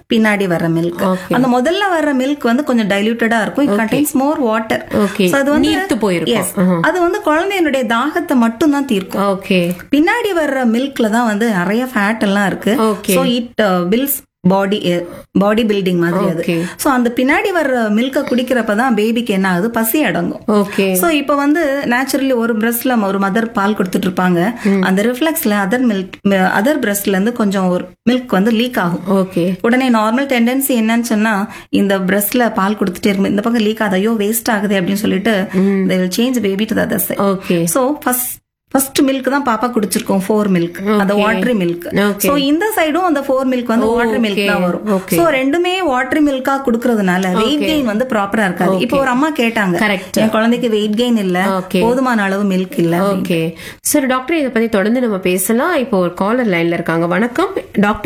பின்னாடி வர்ற மில்க் Okay. அந்த முதல்ல வர்ற மில்க் வந்து கொஞ்சம் டைல்யூட்டடா இருக்கும் it contains more water Okay. அது வந்து நீர்த்து போயிருக்கும். Yes. அது வந்து குழந்தையினுடைய தாகத்தை மட்டும் தான் தீர்க்கும் ஓகே பின்னாடி வர்ற மில்க்ல தான் வந்து நிறைய ஃபேட் எல்லாம் இருக்கு Okay. So it builds body body building மாதிரி அது Okay. சோ அந்த பின்னாடி வர்ற மில்க குடிக்கிறப்ப தான் பேபிக்கு என்ன ஆகுது பசி அடங்கும் ஓகே சோ இப்ப வந்து நேச்சுரலி ஒரு பிரஸ்ட்ல ஒரு மதர் பால் கொடுத்துட்டு இருப்பாங்க அந்த ரிஃப்ளெக்ஸ்ல அதர் மில்க் அதர் பிரஸ்ட்ல இருந்து கொஞ்சம் ஒரு மில்க் வந்து லீக் ஆகும் ஓகே உடனே நார்மல் டெண்டன்சி என்னன்னு சொன்னா இந்த பிரஸ்ட்ல பால் கொடுத்துட்டே இருக்கும் இந்த பக்கம் லீக் ஆகுது ஐயோ வேஸ்ட் ஆகுது அப்படின்னு சொல்லிட்டு they will change baby to other side okay so first first milk தான் பாப்பா குடிச்சிருக்கோம் ஃபோர் மில்க் அந்த Okay. Watery milk Okay. So இந்த சைடும் அந்த ஃபோர் மில்க் வந்து Oh, வாட்டர் மில்க் okay. தான் வரும் Okay. சோ ரெண்டுமே வாட்டரி மில்கா குடுக்கறதுனால வெயிட் கெயின் வந்து ப்ராப்பரா இருக்காது இப்போ ஒரு அம்மா கேட்டாங்க Correct. என் குழந்தைக்கு வெயிட் கெயின் இல்ல Okay. போதுமான அளவு மில்க் இல்ல ஓகே சரி டாக்டர் இதை பத்தி தொடர்ந்து நம்ம பேசலாம் இப்போ ஒரு காலர் லைன்ல இருக்காங்க வணக்கம் டாக்டர்